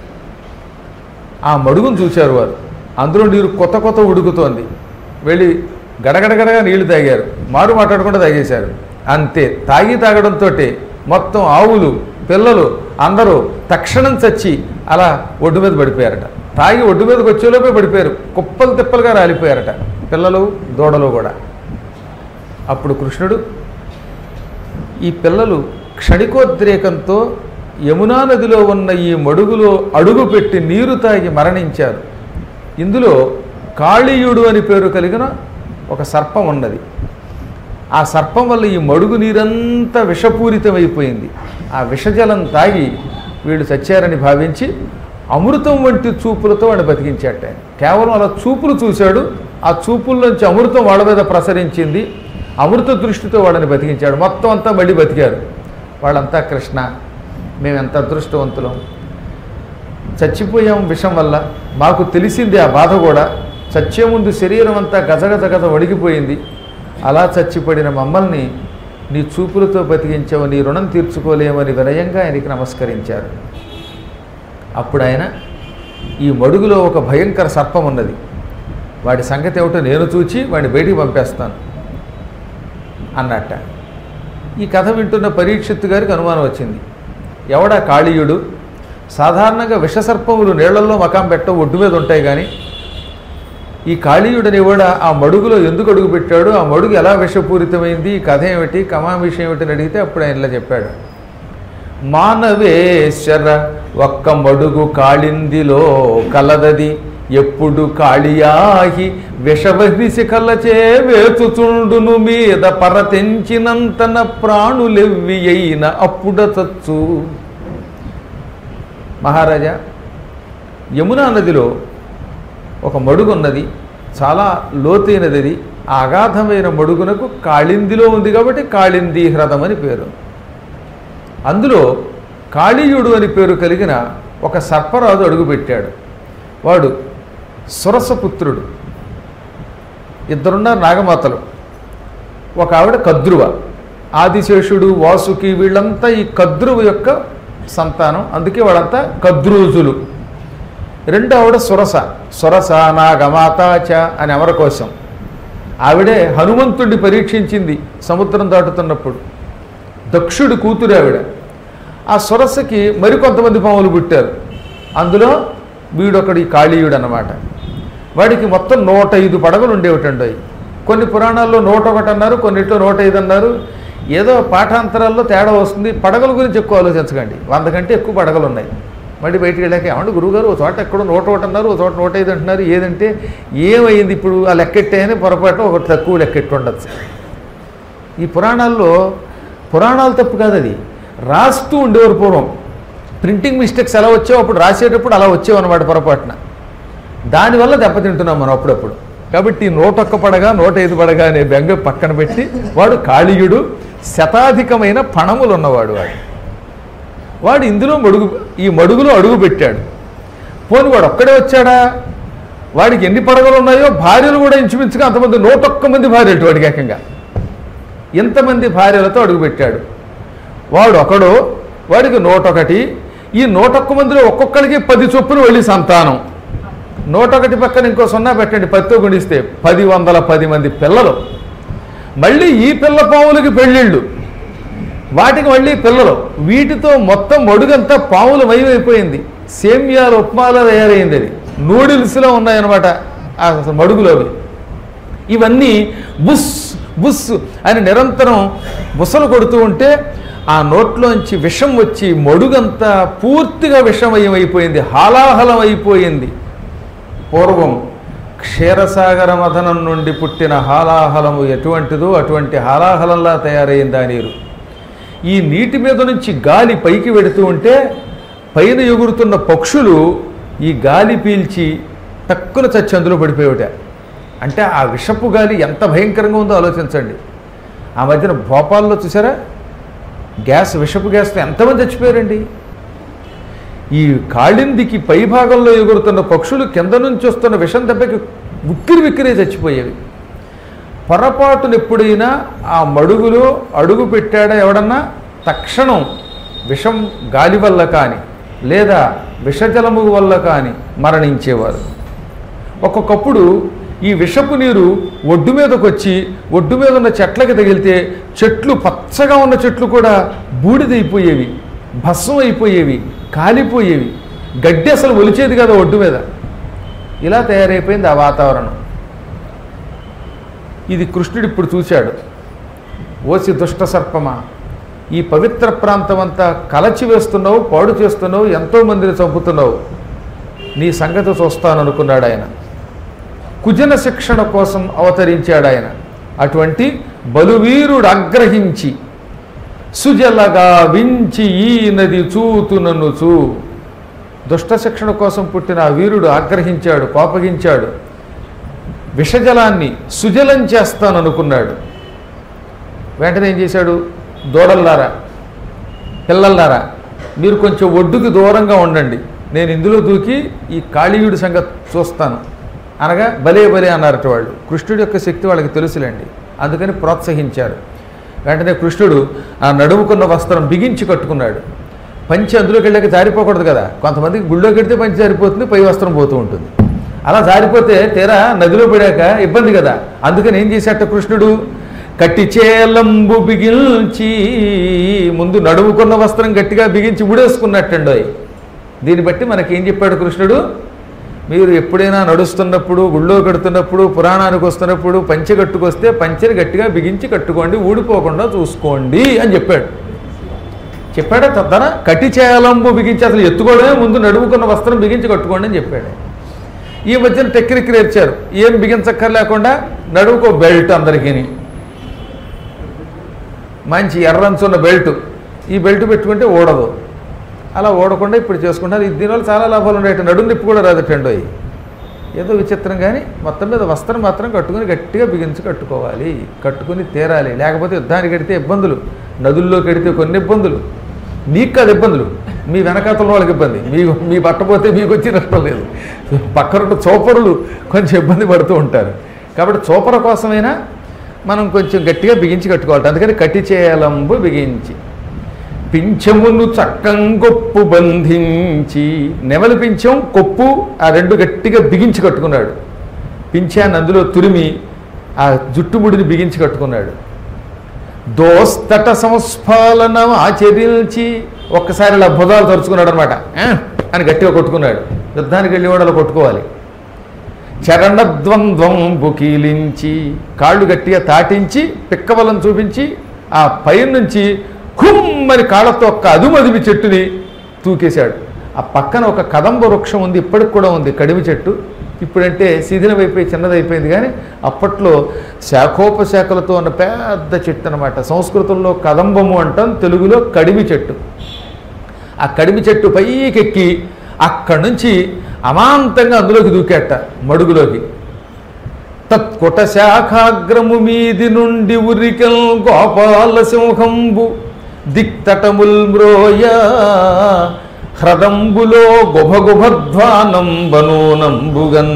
Speaker 1: ఆ మడుగును చూశారు వారు అందులో నీరు కొత్త కొత్త ఉడుకుతోంది వెళ్ళి గడగడగడగా నీళ్లు తాగారు మారు మాట్లాడకుండా తాగేశారు అంతే తాగి తాగడంతో మొత్తం ఆవులు పిల్లలు అందరూ తక్షణం చచ్చి అలా ఒడ్డు మీద పడిపోయారట తాగి ఒడ్డు మీదకి వచ్చేలోపే పడిపోయారు కుప్పలు తిప్పలుగా రాలిపోయారట పిల్లలు దూడలు కూడా అప్పుడు కృష్ణుడు ఈ పిల్లలు క్షణికోద్రేకంతో యమునా నదిలో ఉన్న ఈ మడుగులో అడుగు పెట్టి నీరు తాగి మరణించారు ఇందులో కాళీయుడు అని పేరు కలిగిన ఒక సర్పం ఉన్నది ఆ సర్పం వల్ల ఈ మడుగు నీరంతా విషపూరితమైపోయింది ఆ విషజలం తాగి వీళ్ళు చచ్చారని భావించి అమృతం వంటి చూపులతో వాడిని బతికించాట ఆయన. కేవలం అలా చూపులు చూశాడు ఆ చూపుల్లోంచి అమృతం వాళ్ళ మీద ప్రసరించింది అమృత దృష్టితో వాళ్ళని బతికించాడు మొత్తం అంతా మళ్ళీ బతికారు వాళ్ళంతా కృష్ణ మేము ఎంత అదృష్టవంతులం చచ్చిపోయాం విషం వల్ల మాకు తెలిసింది ఆ బాధ కూడా చచ్చే ముందు శరీరం అంతా గజగజ గజ వణికిపోయింది అలా చచ్చిపడిన మమ్మల్ని నీ చూపులతో బతికించావు నీ రుణం తీర్చుకోలేమని వినయంగా ఆయనకి నమస్కరించారు అప్పుడు ఆయన ఈ మడుగులో ఒక భయంకర సర్పం ఉన్నది వాడి సంగతి ఏమిటో నేను చూచి వాడిని బయటికి పంపేస్తాను అన్నట్ట ఈ కథ వింటున్న పరీక్షిత్తు గారికి అనుమానం వచ్చింది ఎవడా కాళీయుడు సాధారణంగా విషసర్పములు నీళ్లలో మకాం పెట్ట ఒడ్డు మీద ఉంటాయి కానీ ఈ కాళీయుడని కూడా ఆ మడుగులో ఎందుకు అడుగు పెట్టాడు ఆ మడుగు ఎలా విషపూరితమైంది ఈ కథ ఏమిటి కమా విషయం ఏమిటి అని అడిగితే అప్పుడు ఆయన ఇలా చెప్పాడు మానవేశ్వర ఒక్క మడుగు కాళిందిలో కలదది ఎప్పుడు కాళియాహి విషవహిసి కలచే వేచుచుండును మీద పరతెంచినంతన ప్రాణులెవ్వి అయిన అప్పుడ చచ్చు మహారాజా యమునా నదిలో ఒక మడుగు ఉన్నది చాలా లోతైనది అది ఆ అగాధమైన మడుగునకు కాళిందిలో ఉంది కాబట్టి కాళింది హ్రదం అని పేరు అందులో కాళీయుడు అని పేరు కలిగిన ఒక సర్పరాజు అడుగుపెట్టాడు వాడు సురసపుత్రుడు ఇద్దరున్నారు నాగమాతలు ఒక ఆవిడ కద్రువ ఆదిశేషుడు వాసుకి వీళ్ళంతా ఈ కద్రువ యొక్క సంతానం అందుకే వాళ్ళంతా కద్రూజులు రెండో ఆవిడ సురస సురస నాగమాతాచ అని అమరకోశం ఆవిడే హనుమంతుడిని పరీక్షించింది సముద్రం దాటుతున్నప్పుడు దక్షుడి కూతురు ఆవిడ ఆ సురసకి మరికొంతమంది పాములు పుట్టారు అందులో వీడొకడి కాళీయుడు అన్నమాట వాడికి మొత్తం నూట ఐదు పడగలు ఉండేవిటండి అవి కొన్ని పురాణాల్లో నూట ఒకటి అన్నారు కొన్నిట్లో నూట ఐదు అన్నారు ఏదో పాఠాంతరాల్లో తేడా వస్తుంది పడగల గురించి ఎక్కువ ఆలోచించకండి వంద కంటే ఎక్కువ పడగలు ఉన్నాయి మళ్ళీ బయటికి వెళ్ళాక ఏమంటే గురువుగారు ఒక చోట ఎక్కడో నూట ఒకటి అన్నారు ఒక చోట నూట ఐదు అంటున్నారు ఏదంటే ఏమైంది ఇప్పుడు ఆ లెక్కెట్టే అని పొరపాటు ఒకటి తక్కువ లెక్కెట్టు ఉండొచ్చు ఈ పురాణాల్లో పురాణాలు తప్పు కాదు అది రాస్తూ ఉండేవారు పూర్వం ప్రింటింగ్ మిస్టేక్స్ ఎలా వచ్చావు అప్పుడు రాసేటప్పుడు అలా వచ్చావు అనమాట పొరపాటున దానివల్ల దెబ్బతింటున్నాం మనం అప్పుడప్పుడు కాబట్టి ఈ నూటొక్క పడగా నూట ఐదు పడగా అనే బెంగ పక్కన పెట్టి వాడు కాళీయుడు శతాధికమైన పణములు ఉన్నవాడు వాడు వాడు ఇందులో మడుగు ఈ మడుగులో అడుగు పెట్టాడు పోని వాడు ఒక్కడే వచ్చాడా వాడికి ఎన్ని పడగలు ఉన్నాయో భార్యలు కూడా ఇంచుమించుగా అంతమంది నూటొక్క మంది భార్యలు వాడికి ఏకంగా ఇంతమంది భార్యలతో అడుగుపెట్టాడు వాడు ఒకడు వాడికి నూటొకటి ఈ నూటొక్క మందిలో ఒక్కొక్కడికి పది చొప్పున వెళ్ళి సంతానం నూటొకటి పక్కన ఇంకో సున్నా పెట్టండి పత్తో గుణిస్తే పది వందల పది మంది పిల్లలు మళ్ళీ ఈ పిల్ల పాములకి పెళ్ళిళ్ళు వాటికి మళ్ళీ పిల్లలు వీటితో మొత్తం మడుగంతా పాముల మయమైపోయింది సేమ్యాలు ఉప్మాలో తయారైంది అది నూడిల్స్లో ఉన్నాయన్నమాట ఆ మడుగులోవి ఇవన్నీ బుస్ బుస్ అని నిరంతరం బుసలు కొడుతూ ఉంటే ఆ నోట్లోంచి విషం వచ్చి మడుగంతా పూర్తిగా విషమయమైపోయింది హాలాహలం అయిపోయింది పూర్వం క్షీరసాగర మథనం నుండి పుట్టిన హాలాహలము ఎటువంటిదో అటువంటి హాలాహలంలా తయారైంది ఆ నీరు ఈ నీటి మీద నుంచి గాలి పైకి వెడుతూ ఉంటే పైన ఎగురుతున్న పక్షులు ఈ గాలి పీల్చి టక్కున చచ్చి అందులో పడిపోయేట అంటే ఆ విషపు గాలి ఎంత భయంకరంగా ఉందో ఆలోచించండి ఆ మధ్యన భోపాల్లో చూసారా గ్యాస్ విషపు గ్యాస్తో ఎంతమంది చచ్చిపోయారండి ఈ కాళిందికి పైభాగంలో ఎగురుతున్న పక్షులు కింద నుంచి వస్తున్న విషం దెబ్బకి ఉక్కిరి విక్కిరే చచ్చిపోయేవి పొరపాటున ఎప్పుడైనా ఆ మడుగులో అడుగు పెట్టాడా ఎవడన్నా తక్షణం విషం గాలి వల్ల కానీ లేదా విషజలము వల్ల కానీ మరణించేవారు ఒక్కొక్కప్పుడు ఈ విషపు నీరు ఒడ్డు మీదకి వచ్చి ఒడ్డు మీద ఉన్న చెట్లకి తగిలితే చెట్లు పచ్చగా ఉన్న చెట్లు కూడా బూడిదైపోయేవి భస్మం అయిపోయేవి కాలిపోయేవి గడ్డి అసలు ఒలిచేది కదా ఒడ్డు మీద ఇలా తయారైపోయింది ఆ వాతావరణం ఇది కృష్ణుడు ఇప్పుడు చూశాడు ఓసి దుష్ట సర్పమా ఈ పవిత్ర ప్రాంతం అంతా కలచి వేస్తున్నావు పాడు చేస్తున్నావు ఎంతో మందిని చంపుతున్నావు నీ సంగతి చూస్తాననుకున్నాడు ఆయన కుజన శిక్షణ కోసం అవతరించాడు ఆయన అటువంటి బలువీరుడు అగ్రహించి సుజలగా వించి ఈ నది చూతుననుచు దుష్ట శిక్షణ కోసం పుట్టిన ఆ వీరుడు ఆగ్రహించాడు కోపగించాడు విషజలాన్ని సుజలం చేస్తాననుకున్నాడు వెంటనే ఏం చేశాడు దూడల్లారా పిల్లల్లారా మీరు కొంచెం ఒడ్డుకి దూరంగా ఉండండి నేను ఇందులో దూకి ఈ కాళీయుడి సంగతి చూస్తాను అనగా భలే భలే అన్నారట వాళ్ళు కృష్ణుడి యొక్క శక్తి వాళ్ళకి తెలుసులేండి అందుకని ప్రోత్సహించారు వెంటనే కృష్ణుడు ఆ నడుముకున్న వస్త్రం బిగించి కట్టుకున్నాడు పంచి అందులోకి వెళ్ళాక జారిపోకూడదు కదా కొంతమందికి గుళ్ళోకి వెడితే పంచి జారిపోతుంది పై వస్త్రం పోతూ ఉంటుంది అలా జారిపోతే తీరా నదిలో పడాక ఇబ్బంది కదా అందుకని ఏం చేశాట కృష్ణుడు కట్టి చేలంబు బిగించి ముందు నడుముకున్న వస్త్రం గట్టిగా బిగించి ఉడేసుకున్నట్టండో దీన్ని బట్టి మనకేం చెప్పాడు కృష్ణుడు మీరు ఎప్పుడైనా నడుస్తున్నప్పుడు గుళ్ళో కడుతున్నప్పుడు పురాణానికి వస్తున్నప్పుడు పంచె కట్టుకొస్తే పంచెని గట్టిగా బిగించి కట్టుకోండి ఊడిపోకుండా చూసుకోండి అని చెప్పాడు చెప్పాడా తద్దన కటి చేలంబు బిగించి అసలు ఎత్తుకోవడమే ముందు నడుముకున్న వస్త్రం బిగించి కట్టుకోండి అని చెప్పాడు ఈ మధ్యన టెక్నిక్ నేర్చారు ఏం బిగించక్కర్లేకుండా నడువుకో బెల్ట్ అందరికీ మంచి ఎర్రంచున్న బెల్ట్ ఈ బెల్ట్ పెట్టుకుంటే ఓడదు అలా ఓడకుండా ఇప్పుడు చేసుకుంటారు ఇది దీనివల్ల చాలా లాభాలు ఉన్నాయి నడుము నిప్పు కూడా రాదటండి ఏదో విచిత్రం కానీ మొత్తం మీద వస్త్రం మాత్రం కట్టుకుని గట్టిగా బిగించి కట్టుకోవాలి కట్టుకుని తీరాలి లేకపోతే యుద్ధానికి కడితే ఇబ్బందులు నదుల్లో కడితే కొన్ని ఇబ్బందులు మీకు కాదు ఇబ్బందులు మీ వెనకాతల వాళ్ళకి ఇబ్బంది మీకు మీ పట్టపోతే మీకు వచ్చి నష్టం లేదు పక్కనున్న చోపరులు కొంచెం ఇబ్బంది పడుతూ ఉంటారు కాబట్టి చూపర కోసమైనా మనం కొంచెం గట్టిగా బిగించి కట్టుకోవాలి అందుకని కట్టి చేయాలంబు బిగించి పింఛమును చక్కం కొప్పు బంధించి నెమలి పింఛం కొప్పు ఆ రెండు గట్టిగా బిగించి కట్టుకున్నాడు పింఛాన్ని అందులో తురిమి ఆ జుట్టుముడిని బిగించి కట్టుకున్నాడు దోస్తట సంస్ఫాలనం ఆచరించి ఒక్కసారి ఇలా భుజాలు తరుచుకున్నాడు అనమాట అని గట్టిగా కొట్టుకున్నాడు యుద్ధానికి వెళ్ళి వాడు అలా కొట్టుకోవాలి చరణద్వంద్వం బుకీలించి కాళ్ళు గట్టిగా తాటించి పిక్కబలం చూపించి ఆ పైన నుంచి హుమ్మని కాళ్ళతో ఒక్క అదుమదిమి చెట్టుని తూకేశాడు ఆ పక్కన ఒక కదంబ వృక్షం ఉంది ఇప్పటికి కూడా ఉంది కడిమి చెట్టు ఇప్పుడంటే శిథిలమైపోయి చిన్నదైపోయింది కానీ అప్పట్లో శాఖోపశాఖలతో ఉన్న పెద్ద చెట్టు అనమాట సంస్కృతంలో కదంబము అంటాం తెలుగులో కడిమి చెట్టు ఆ కడిమి చెట్టు పైకెక్కి అక్కడి నుంచి అమాంతంగా అందులోకి దూకేట మడుగులోకి తత్కుట శాఖాగ్రము మీది నుండి ఉరికల్ గోపాల సింహంబు దిక్తటముల్ మ్రోయ హ్రదంబులో గుభగుభధ్వానంబనూనంబుగన్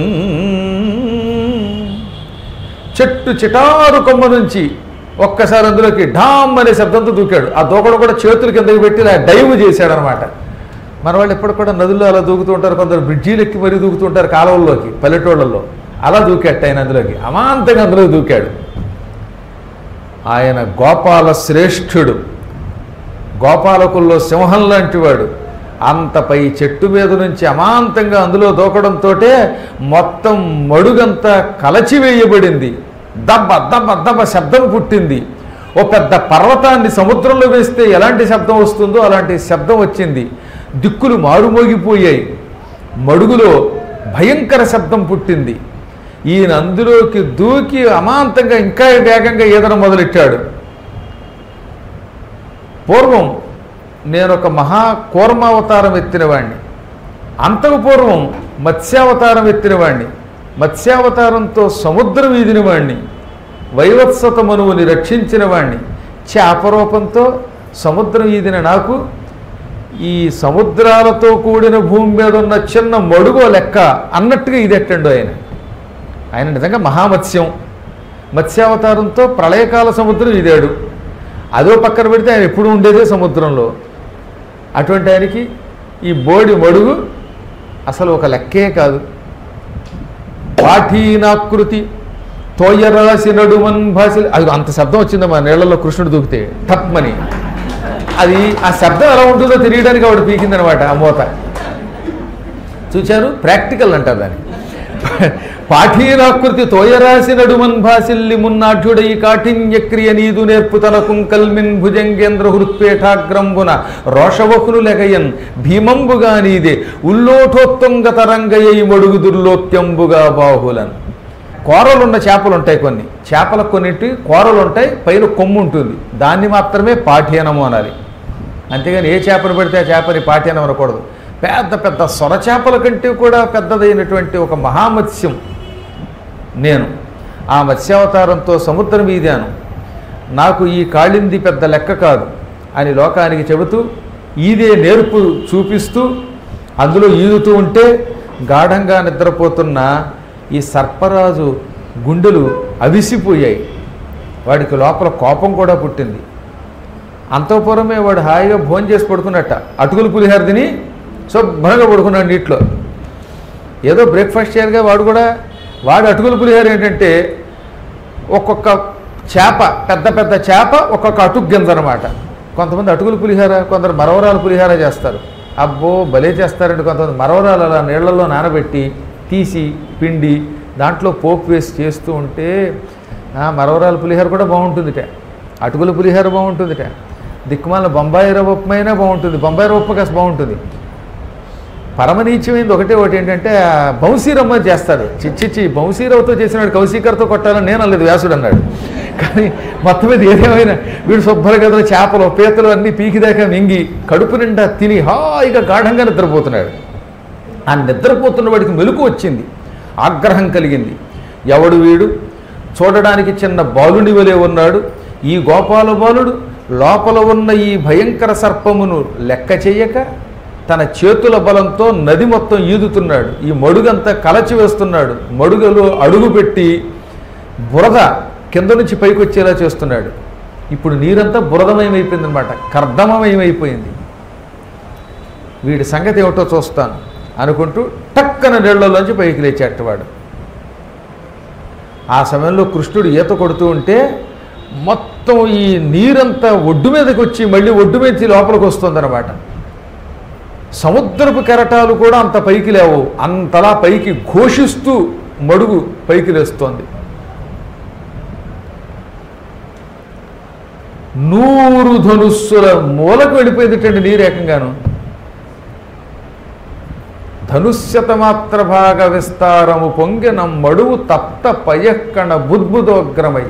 Speaker 1: చెట్టు చిటారు కొమ్మ నుంచి ఒక్కసారి అందులోకి ఢామ్ అనే శబ్దంతో దూకాడు ఆ దూకడం కూడా చేతులు కిందకి పెట్టి ఇలా డైవ్ చేశాడనమాట మన వాళ్ళు ఎప్పుడు కూడా నదుల్లో అలా దూకుతూ ఉంటారు కొందరు బ్రిడ్జీలు ఎక్కి మరీ దూకుతూ ఉంటారు కాలువల్లోకి పల్లెటూళ్ళల్లో అలా దూకాట ఆయన అందులోకి అమాంతంగా అందులోకి దూకాడు ఆయన గోపాల శ్రేష్ఠుడు గోపాలకుల్లో సింహం లాంటివాడు అంతపై చెట్టు మీద నుంచి అమాంతంగా అందులో దూకడంతో మొత్తం మడుగంతా కలచివేయబడింది దబ్బ దబ్బ దబ్బ శబ్దం పుట్టింది ఓ పెద్ద పర్వతాన్ని సముద్రంలో వేస్తే ఎలాంటి శబ్దం వస్తుందో అలాంటి శబ్దం వచ్చింది దిక్కులు మారుమోగిపోయాయి మడుగులో భయంకర శబ్దం పుట్టింది ఈయన అందులోకి దూకి అమాంతంగా ఇంకా వేగంగా ఈదడం మొదలెట్టాడు పూర్వం నేను ఒక మహా కూర్మావతారం ఎత్తినవాణ్ణి అంతకు పూర్వం మత్స్యావతారం ఎత్తినవాణ్ణి మత్స్యావతారంతో సముద్రం ఈదిన వాణ్ణి వైవత్సత మనువుని రక్షించిన వాణ్ణి చేపరూపంతో సముద్రం ఈదిన నాకు ఈ సముద్రాలతో కూడిన భూమి మీద ఉన్న చిన్న మడుగో లెక్క అన్నట్టుగా ఇదెట్టండు ఆయన ఆయన నిజంగా మహామత్స్యం మత్స్యావతారంతో ప్రళయకాల సముద్రం ఇదాడు అదో పక్కన పెడితే ఆయన ఎప్పుడు ఉండేదే సముద్రంలో అటువంటి ఆయనకి ఈ బోడి మడుగు అసలు ఒక లెక్కే కాదు పాఠీనాకృతి తోయరాశి నడుమన్ భాష అది అంత శబ్దం వచ్చిందమ్మా నీళ్లలో కృష్ణుడు దూకితే తప్మని అది ఆ శబ్దం ఎలా ఉంటుందో తెలియడానికి ఆవిడ పీకిందనమాట ఆ మూత చూచారు ప్రాక్టికల్ అంటారు దాన్ని పాఠీనాకృతి తోయరాశి నడుమన్ భాసిల్లి మున్నాఢ్యుడై కాఠిన్యక్రియ నీదు నేర్పు తన కుంకల్మిన్ భుజంగేంద్ర హృత్పేఠాగ్రంబున రోషవకులు లెగయన్ భీమంబుగా నీదే ఉల్లోఠోత్తుంగ తరంగయ్య మడుగు దుర్లోక్యంబుగా బాహులన్ కూరలున్న చేపలు ఉంటాయి కొన్ని చేపల కొన్నింటి కూరలు ఉంటాయి పైన కొమ్ము ఉంటుంది దాన్ని మాత్రమే పాఠ్యనము అనాలి అంతేగాని ఏ చేపను పెడితే ఆ చేపని పాఠ్యనం అనకూడదు పెద్ద పెద్ద సొర చేపల కంటే కూడా పెద్దదైనటువంటి ఒక మహామత్స్యం నేను ఆ మత్స్యావతారంతో సముద్రం ఈదాను నాకు ఈ కాళింది పెద్ద లెక్క కాదు అని లోకానికి చెబుతూ ఈదే నేర్పు చూపిస్తూ అందులో ఈదుతూ ఉంటే గాఢంగా నిద్రపోతున్న ఈ సర్పరాజు గుండెలు అవిసిపోయాయి వాడికి లోపల కోపం కూడా పుట్టింది అంతఃపురమే వాడు హాయిగా భోజనం చేసి పడుకున్నట్ట అటుకులు పులిహార తిని శుభ్రంగా పడుకున్నాడు నీటిలో ఏదో బ్రేక్ఫాస్ట్ చేయరుగా వాడు కూడా వాడు అటుకులు పులిహార ఏంటంటే ఒక్కొక్క చేప పెద్ద పెద్ద చేప ఒక్కొక్క అటుకు గింజ అనమాట కొంతమంది అటుకులు పులిహార కొందరు మరవరాలు పులిహార చేస్తారు అబ్బో భలే చేస్తారంటే కొంతమంది మరవరాలు అలా నీళ్లలో నానబెట్టి తీసి పిండి దాంట్లో పోపు వేసి చేస్తూ ఉంటే ఆ మరవరాల పులిహార కూడా బాగుంటుందిట అటుకుల పులిహార బాగుంటుందిట దిక్కుమాల బొంబాయి రవ్వ ఉప్మైనా బాగుంటుంది బొంబాయి రవ్వ ఉప్మా కాస్త బాగుంటుంది పరమనీచమైంది ఒకటే ఒకటి ఏంటంటే ఆ బౌసీరమ్మ చేస్తాడు చిచ్చిచ్చి బౌసీరవ్వతో చేసినాడు కౌశీకర్తో కొట్టాలని నేను అనలేదు వ్యాసుడు అన్నాడు కానీ మొత్తం మీద ఏదేమైనా వీడు శుభ్ర గదులు చేపలు పీతలు అన్నీ పీకిదాకా మింగి కడుపు నిండా తిని హాయిగా గాఢంగా నిద్రపోతున్నాడు ఆ నిద్రపోతున్న వాడికి మెలకు వచ్చింది ఆగ్రహం కలిగింది ఎవడు వీడు చూడడానికి చిన్న బాలుని వలె ఉన్నాడు ఈ గోపాల బాలుడు లోపల ఉన్న ఈ భయంకర సర్పమును లెక్క చెయ్యక తన చేతుల బలంతో నది మొత్తం ఈదుతున్నాడు ఈ మడుగంతా కలచి వేస్తున్నాడు మడుగలో అడుగు పెట్టి బురద కింద నుంచి పైకి వచ్చేలా చేస్తున్నాడు ఇప్పుడు నీరంతా బురదమయమైపోయింది అనమాట కర్దమమయమైపోయింది వీడి సంగతి ఏమిటో చూస్తాను అనుకుంటూ టక్కన నీళ్లలోంచి పైకి లేచేట వాడు ఆ సమయంలో కృష్ణుడు ఈత కొడుతూ ఉంటే మొత్తం ఈ నీరంతా ఒడ్డు మీదకి వచ్చి మళ్ళీ ఒడ్డు మీద లోపలికి వస్తుందన్నమాట సముద్రపు కెరటాలు కూడా అంత పైకి లేవు అంతలా పైకి ఘోషిస్తూ మడుగు పైకి లేస్తోంది నూరు ధనుస్సుల మూలకు వెళ్ళిపోయిందిటండి నీరు ఏకంగాను ధనుష్యతమాత్ర భాగ విస్తారము పొంగిన మడువు తప్త పయక్కణ బుద్బుదోగ్రమై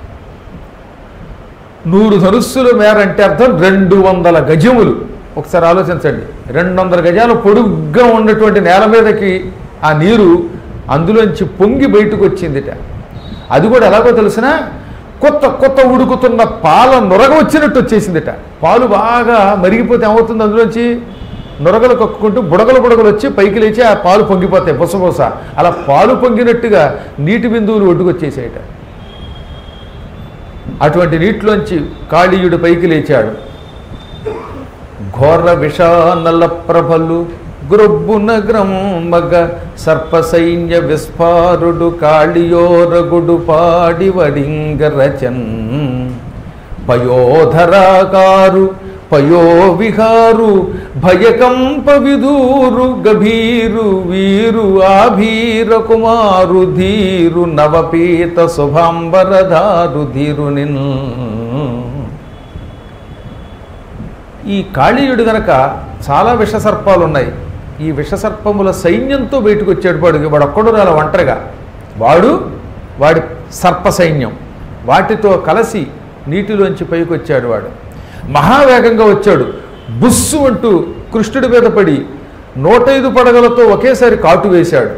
Speaker 1: నూరు ధనుస్సుల మేరంటే అర్థం రెండు వందల గజములు ఒకసారి ఆలోచించండి రెండు వందల గజాలు పొడుగ్గా ఉన్నటువంటి నేల మీదకి ఆ నీరు అందులోంచి పొంగి బయటకు వచ్చిందిట అది కూడా ఎలాగో తెలిసిన కొత్త కొత్త ఉడుకుతున్న పాల నొరగ వచ్చినట్టు వచ్చేసిందిట పాలు బాగా మరిగిపోతే ఏమవుతుంది అందులోంచి నొరగలు కక్కుకుంటూ బుడగలు బుడగలు వచ్చి పైకి లేచి ఆ పాలు పొంగిపోతాయి బుసబుస అలా పాలు పొంగినట్టుగా నీటి బిందువులు ఒడ్డుకొచ్చేసాయట అటువంటి నీటిలోంచి కాళీయుడు పైకి లేచాడు ఘోర విషానల ప్రభలు గ్రొబ్బున గ్రమ్మగ సర్ప సైన్య విస్ఫారుడు కాళియోరగుడు పాడి వడింగరచన్ పయోధరాకారు పయో విహారు భయకంప విధూరు గభీరు వీరు ఆభీర కుమారు ధీరు నవపీత శుభాంబరధారు ధీరునిన్ ఈ కాళీయుడు గనక చాలా విషసర్పాలు ఉన్నాయి ఈ విషసర్పముల సైన్యంతో బయటకు వచ్చాడు వాడు వాడు ఒక్కడు రాల ఒంటరిగా వాడు వాడి సర్ప సైన్యం వాటితో కలిసి నీటిలోంచి పైకి వచ్చాడు వాడు మహావేగంగా వచ్చాడు బుస్సు అంటూ కృష్ణుడి మీద పడి నూటైదు పడగలతో ఒకేసారి కాటు వేశాడు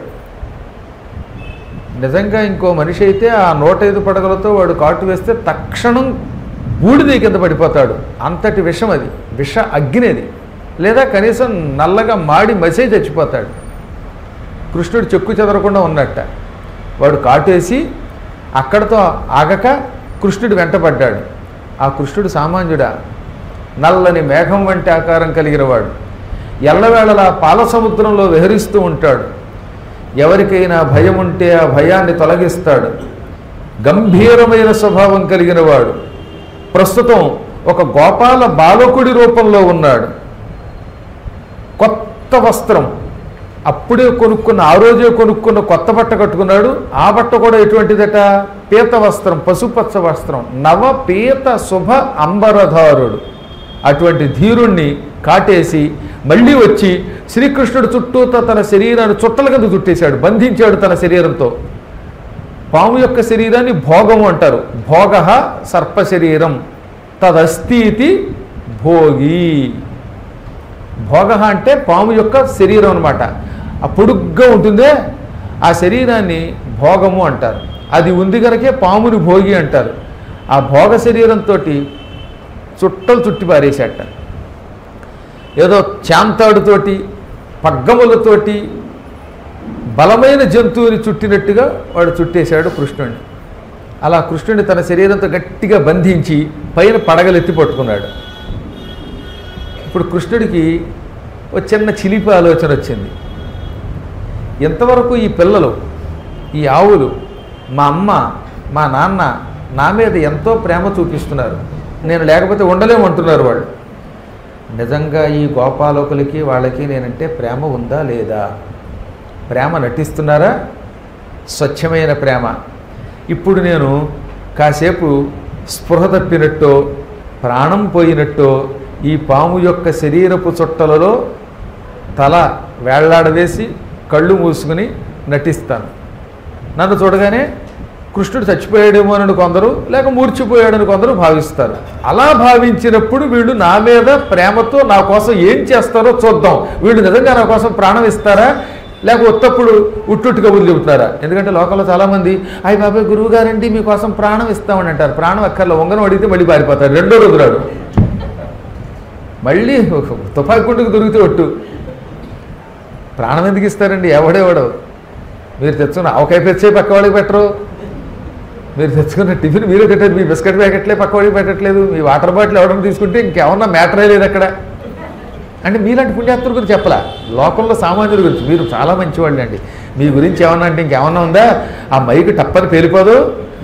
Speaker 1: నిజంగా ఇంకో మనిషి అయితే ఆ నూటైదు పడగలతో వాడు కాటు వేస్తే తక్షణం బూడిద కింద పడిపోతాడు అంతటి విషం అది విష అగ్ని అది లేదా కనీసం నల్లగా మాడి మసే చచ్చిపోతాడు కృష్ణుడు చెక్కు చెదరకుండా ఉన్నట్ట వాడు కాటేసి అక్కడతో ఆగక కృష్ణుడు వెంటపడ్డాడు ఆ కృష్ణుడు సామాన్యుడా నల్లని మేఘం వంటి ఆకారం కలిగినవాడు ఎల్లవేళలా పాల సముద్రంలో విహరిస్తూ ఉంటాడు ఎవరికైనా భయం ఉంటే ఆ భయాన్ని తొలగిస్తాడు గంభీరమైన స్వభావం కలిగినవాడు ప్రస్తుతం ఒక గోపాల బాలకుడి రూపంలో ఉన్నాడు కొత్త వస్త్రం అప్పుడే కొనుక్కున్న ఆ రోజే కొనుక్కున్న కొత్త బట్ట కట్టుకున్నాడు ఆ బట్ట కూడా ఎటువంటిదట పీత వస్త్రం పసుపచ్చ వస్త్రం నవ పీత శుభ అంబరధారుడు అటువంటి ధీరుణ్ణి కాటేసి మళ్ళీ వచ్చి శ్రీకృష్ణుడు చుట్టూతో తన శరీరాన్ని చుట్టల కింద చుట్టేశాడు బంధించాడు తన శరీరంతో పాము యొక్క శరీరాన్ని భోగము అంటారు భోగ సర్ప శరీరం తదస్థితి భోగి భోగ అంటే పాము యొక్క శరీరం అనమాట ఆ పొడుగ్గా ఉంటుందే ఆ శరీరాన్ని భోగము అంటారు అది ఉంది కనుకే పాముని భోగి అంటారు ఆ భోగ శరీరంతో చుట్టలు చుట్టి పారేసేట ఏదో చాంతాడుతోటి పగ్గములతోటి బలమైన జంతువుని చుట్టినట్టుగా వాడు చుట్టేశాడు కృష్ణుడిని అలా కృష్ణుడిని తన శరీరంతో గట్టిగా బంధించి పైన పడగలెత్తి పట్టుకున్నాడు ఇప్పుడు కృష్ణుడికి ఒక చిన్న చిలిపి ఆలోచన వచ్చింది ఎంతవరకు ఈ పిల్లలు ఈ ఆవులు మా అమ్మ మా నాన్న నా మీద ఎంతో ప్రేమ చూపిస్తున్నారు నేను లేకపోతే ఉండలేమంటున్నారు వాళ్ళు నిజంగా ఈ గోపాలకులకి వాళ్ళకి నేనంటే ప్రేమ ఉందా లేదా ప్రేమ నటిస్తున్నారా స్వచ్ఛమైన ప్రేమ ఇప్పుడు నేను కాసేపు స్పృహ తప్పినట్టో ప్రాణం పోయినట్టో ఈ పాము యొక్క శరీరపు చుట్టలలో తల వేళ్లాడవేసి కళ్ళు మూసుకుని నటిస్తాను నన్ను చూడగానే కృష్ణుడు చచ్చిపోయాడేమో అని కొందరు లేక మూర్చిపోయాడని కొందరు భావిస్తారు అలా భావించినప్పుడు వీళ్ళు నా మీద ప్రేమతో నా కోసం ఏం చేస్తారో చూద్దాం వీళ్ళు నిజంగా నా కోసం ప్రాణం ఇస్తారా లేక ఉత్తప్పుడు ఉట్టుట్టు కబుర్లు చెబుతారా ఎందుకంటే లోకంలో చాలామంది అయ్యి బాబాయ్ గురువు గారండి మీకోసం ప్రాణం ఇస్తామని అంటారు ప్రాణం అక్కర్లో వంగనం అడిగితే మళ్ళీ పారిపోతారు రెండో రోజు రాడు మళ్ళీ తుపాకి గుండుకు దొరికితే ఒట్టు ప్రాణం ఎందుకు ఇస్తారండి ఎవడేవాడు మీరు తెచ్చుకున్న ఆవకాయ పెచ్చే పక్క వాళ్ళకి పెట్టరు మీరు తెచ్చుకున్న టిఫిన్ మీరే తింటారు మీ బిస్కెట్ ప్యాకెట్లే పక్కవాడికి పెట్టట్లేదు మీ వాటర్ బాటిల్ ఎవరైనా తీసుకుంటే ఇంకేమన్నా మ్యాటరే లేదు అక్కడ అంటే మీలాంటి పుణ్యాత్తుల గురించి చెప్పలా లోకంలో సామాన్యుల గురించి మీరు చాలా మంచివాళ్ళు అండి మీ గురించి ఏమన్నా అంటే ఇంకేమన్నా ఉందా ఆ మైక్ టప్పని పేలిపోదు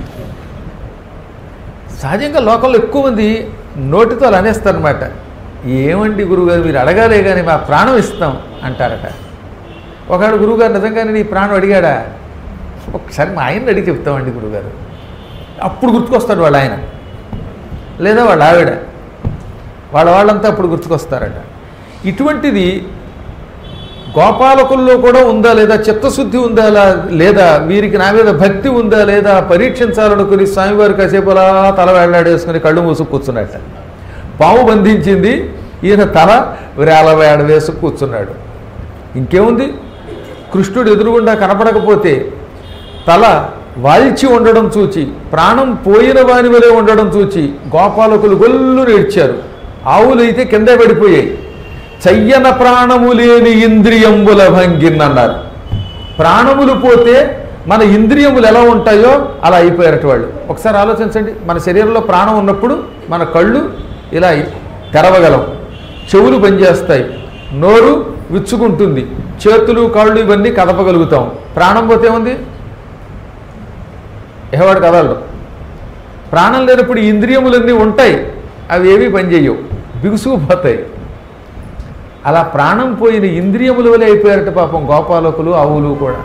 Speaker 1: సహజంగా లోకంలో ఎక్కువ మంది నోటితో అలా అనేస్తారనమాట ఏమండి గురువుగారు మీరు అడగాలే కానీ మా ప్రాణం ఇస్తాం అంటారట ఒకడు గురువుగారు నిజంగానే నీ ప్రాణం అడిగాడా ఒకసారి మా ఆయన్ని అడిగి చెప్తామండి గురువుగారు అప్పుడు గుర్తుకొస్తాడు వాళ్ళ ఆయన లేదా వాళ్ళ ఆవిడ వాళ్ళ వాళ్ళంతా అప్పుడు గుర్తుకొస్తారట ఇటువంటిది గోపాలకుల్లో కూడా ఉందా లేదా చిత్తశుద్ధి ఉందా లా- లేదా వీరికి నా మీద భక్తి ఉందా లేదా పరీక్షించాలనుకుని స్వామివారి కాసేపు అలా తల వేలాడేసుకుని కళ్ళు మూసు కూర్చున్నట్ట పాము బంధించింది ఈయన తల వేల వేడ వేసి కూర్చున్నాడు ఇంకేముంది కృష్ణుడు ఎదురుగుండా కనపడకపోతే తల వాల్చి ఉండడం చూచి ప్రాణం పోయిన వాని వలె ఉండడం చూచి గోపాలకులు గొల్లు నేడ్చారు ఆవులైతే కింద పడిపోయాయి చెయ్యన ప్రాణము లేని ఇంద్రియంబుల భంగిన్ అన్నారు ప్రాణములు పోతే మన ఇంద్రియములు ఎలా ఉంటాయో అలా అయిపోయారట వాళ్ళు ఒకసారి ఆలోచించండి మన శరీరంలో ప్రాణం ఉన్నప్పుడు మన కళ్ళు ఇలా తెరవగలం చెవులు పనిచేస్తాయి నోరు విచ్చుకుంటుంది చేతులు కాళ్ళు ఇవన్నీ కదపగలుగుతాం ప్రాణం పోతే ఉంది ఎవడు కదలడు ప్రాణం లేనప్పుడు ఈ ఇంద్రియములన్నీ ఉంటాయి అవి ఏమీ పనిచేయవు బిగుసుకుపోతాయి అలా ప్రాణం పోయిన ఇంద్రియముల వలె అయిపోయారట పాపం గోపాలకులు ఆవులు కూడా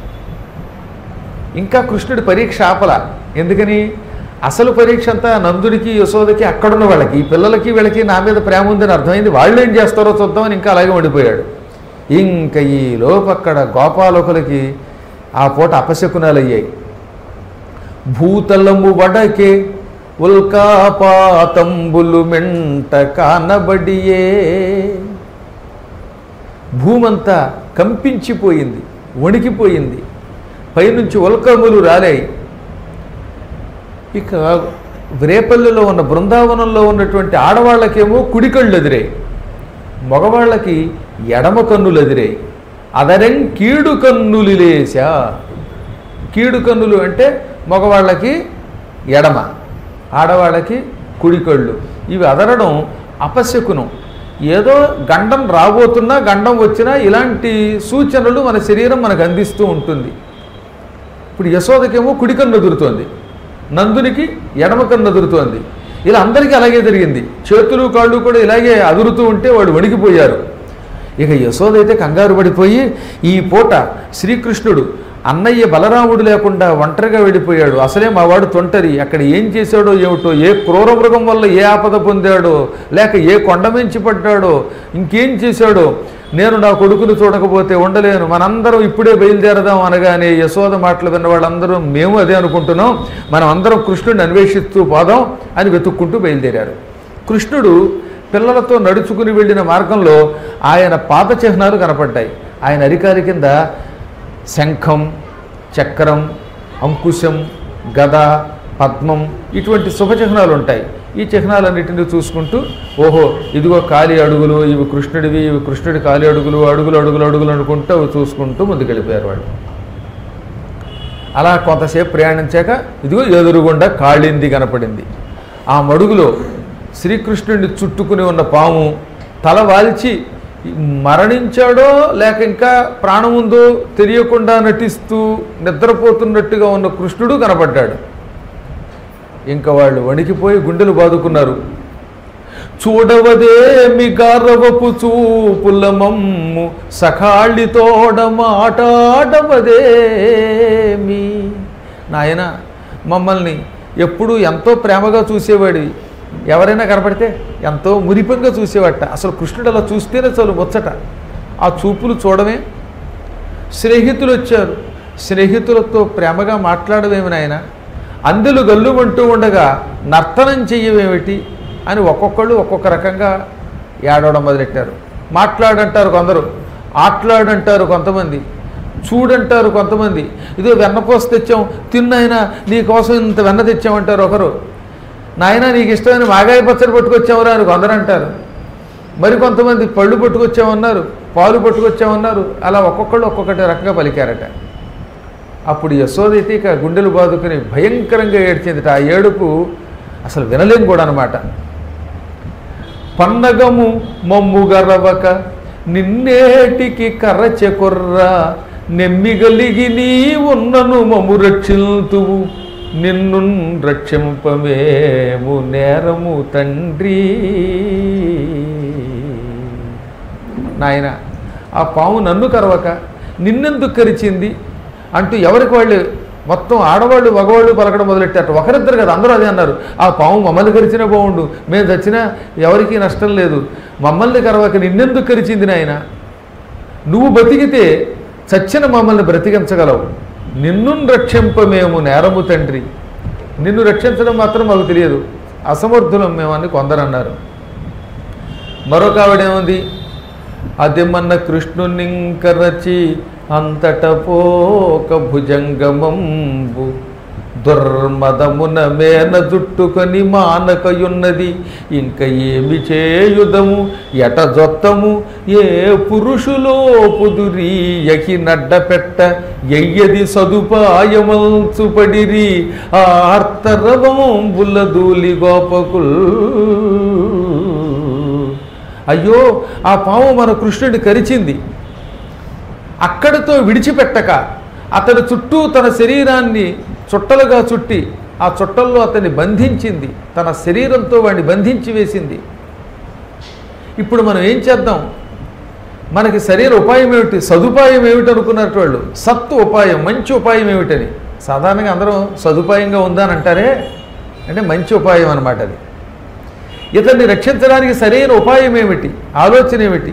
Speaker 1: ఇంకా కృష్ణుడి పరీక్ష ఆపల ఎందుకని అసలు పరీక్ష అంతా నందుడికి యశోదకి అక్కడున్న వాళ్ళకి ఈ పిల్లలకి వీళ్ళకి నా మీద ప్రేమ ఉందని అర్థమైంది వాళ్ళు ఏం చేస్తారో చూద్దామని ఇంకా అలాగే ఉండిపోయాడు ఇంకా ఈ లోపక్కడ గోపాలకులకి ఆ పూట అపశకునాలు అయ్యాయి భూతలము వడకే ఉల్కాపాతంబులు మెంట కానబడియే భూమంతా కంపించిపోయింది వణికిపోయింది పైనుంచి ఉల్కములు రాలాయి ఇక రేపల్లిలో ఉన్న బృందావనంలో ఉన్నటువంటి ఆడవాళ్ళకేమో కుడి కళ్ళు ఎదిరాయి మగవాళ్ళకి ఎడమ కన్నులు ఎదిరాయి అదరం కీడు కన్నులు లేశా కీడు కన్నులు అంటే మగవాళ్ళకి ఎడమ ఆడవాళ్ళకి కుడి కళ్ళు ఇవి అదరడం అపశకునం ఏదో గండం రాబోతున్నా గండం వచ్చినా ఇలాంటి సూచనలు మన శరీరం మనకు అందిస్తూ ఉంటుంది ఇప్పుడు యశోదకేమో కుడి కన్ను ఎదురుతోంది నందునికి ఎడమ కన్ను ఎదురుతోంది ఇలా అందరికీ అలాగే జరిగింది చేతులు కాళ్ళు కూడా ఇలాగే అదురుతూ ఉంటే వాడు వణికిపోయారు ఇక యశోద అయితే కంగారు పడిపోయి ఈ పూట శ్రీకృష్ణుడు అన్నయ్య బలరాముడు లేకుండా ఒంటరిగా వెళ్ళిపోయాడు అసలే మా వాడు తొంటరి అక్కడ ఏం చేశాడో ఏమిటో ఏ క్రూర మృగం వల్ల ఏ ఆపద పొందాడో లేక ఏ కొండ మించి పడ్డాడో ఇంకేం చేశాడో నేను నా కొడుకును చూడకపోతే ఉండలేను మనందరం ఇప్పుడే బయలుదేరదాం అనగానే యశోద మాటలు విన్న వాళ్ళందరూ మేము అదే అనుకుంటున్నాం మనం అందరం కృష్ణుడిని అన్వేషిస్తూ పోదాం అని వెతుక్కుంటూ బయలుదేరారు కృష్ణుడు పిల్లలతో నడుచుకుని వెళ్ళిన మార్గంలో ఆయన పాత చిహ్నాలు కనపడ్డాయి ఆయన అరికాలి కింద శంఖం చక్రం అంకుశం గద పద్మం ఇటువంటి శుభ చిహ్నాలు ఉంటాయి ఈ చిహ్నాలన్నిటిని చూసుకుంటూ ఓహో ఇదిగో కాలి అడుగులు ఇవి కృష్ణుడివి ఇవి కృష్ణుడి కాలి అడుగులు అడుగులు అడుగులు అడుగులు అనుకుంటూ అవి చూసుకుంటూ ముందుకెళ్ళిపోయారు వాళ్ళు అలా కొంతసేపు ప్రయాణించాక ఇదిగో ఎదురుగుండా కాళింది కనపడింది ఆ మడుగులో శ్రీకృష్ణుడిని చుట్టుకుని ఉన్న పాము తల వాల్చి మరణించాడో లేక ఇంకా ప్రాణం ఉందో తెలియకుండా నటిస్తూ నిద్రపోతున్నట్టుగా ఉన్న కృష్ణుడు కనపడ్డాడు ఇంకా వాళ్ళు వణికిపోయి గుండెలు బాదుకున్నారు చూడవదేమి గారవపు చూపుల మమ్ము సఖాళితోడ మాటాడవదేమి నాయన మమ్మల్ని ఎప్పుడూ ఎంతో ప్రేమగా చూసేవాడివి ఎవరైనా కనపడితే ఎంతో మురిపంగా చూసేవాట అసలు కృష్ణుడు అలా చూస్తేనే చాలు ముచ్చట ఆ చూపులు చూడమే స్నేహితులు వచ్చారు స్నేహితులతో ప్రేమగా మాట్లాడవేమి నాయన అందులు గల్లుమంటూ ఉండగా నర్తనం చెయ్యవేమిటి అని ఒక్కొక్కళ్ళు ఒక్కొక్క రకంగా ఏడవడం మొదలెట్టారు మాట్లాడంటారు కొందరు ఆట్లాడంటారు కొంతమంది చూడంటారు కొంతమంది ఇదో వెన్నపోస తెచ్చాం తిన్నైనా నీకోసం ఇంత వెన్న తెచ్చామంటారు ఒకరు నాయన నీకు ఇష్టమైన మాగాయ పచ్చడి పట్టుకొచ్చావురా అని కొందరు అంటారు మరి కొంతమంది పళ్ళు పట్టుకొచ్చామన్నారు పాలు పట్టుకొచ్చామన్నారు అలా ఒక్కొక్కళ్ళు ఒక్కొక్కటి రకంగా పలికారట అప్పుడు యశోద అయితే ఇక గుండెలు బాదుకుని భయంకరంగా ఏడ్చింది ఆ ఏడుపు అసలు వినలేం కూడా అనమాట పన్నగము మమ్ము గరవక నిన్నేటికి కర్రచెకొర్ర నెమ్మిగలిగి నీ ఉన్నను మమ్ము రక్షిల్తువు నిన్ను రక్షింపమేము నేరము తండ్రి నాయన ఆ పాము నన్ను కరవక నిన్నెందుకు కరిచింది అంటూ ఎవరికి వాళ్ళు మొత్తం ఆడవాళ్ళు మగవాళ్ళు పలకడం మొదలెట్టారు ఒకరిద్దరు కదా అందరూ అదే అన్నారు ఆ పాము మమ్మల్ని కరిచినా బాగుండు మేము చచ్చినా ఎవరికీ నష్టం లేదు మమ్మల్ని కరవక నిన్నెందుకు కరిచింది నాయన నువ్వు బతికితే చచ్చిన మమ్మల్ని బ్రతికించగలవు నిన్ను రక్షింపమేము నేరము తండ్రి నిన్ను రక్షించడం మాత్రం మాకు తెలియదు అసమర్థులం మేమని కొందరన్నారు మరొక ఆవిడేముంది అదిమన్న కృష్ణునింకరచి అంతట పోక భుజంగమంబు దుర్మదమున మేన జుట్టుకొని మానకయున్నది ఇంక ఏమి చేయుదము ఎట జొత్తము ఏ పురుషులో పుదురి యకి నడ్డపెట్ట ఎయ్యది సదుపాయమంచుపడిరి ఆర్తరవంబుల దూలి గోపకుల్ అయ్యో ఆ పాము మన కృష్ణుడిని కరిచింది అక్కడితో విడిచిపెట్టక అతని చుట్టూ తన శరీరాన్ని చుట్టలుగా చుట్టి ఆ చుట్టల్లో అతన్ని బంధించింది తన శరీరంతో వాడిని బంధించి వేసింది ఇప్పుడు మనం ఏం చేద్దాం మనకి శరీర ఉపాయం ఏమిటి సదుపాయం ఏమిటి అనుకున్నట్టు వాళ్ళు సత్తు ఉపాయం మంచి ఉపాయం ఏమిటని సాధారణంగా అందరం సదుపాయంగా ఉందని అంటారే అంటే మంచి ఉపాయం అన్నమాట అది ఇతన్ని రక్షించడానికి సరైన ఉపాయం ఏమిటి ఆలోచన ఏమిటి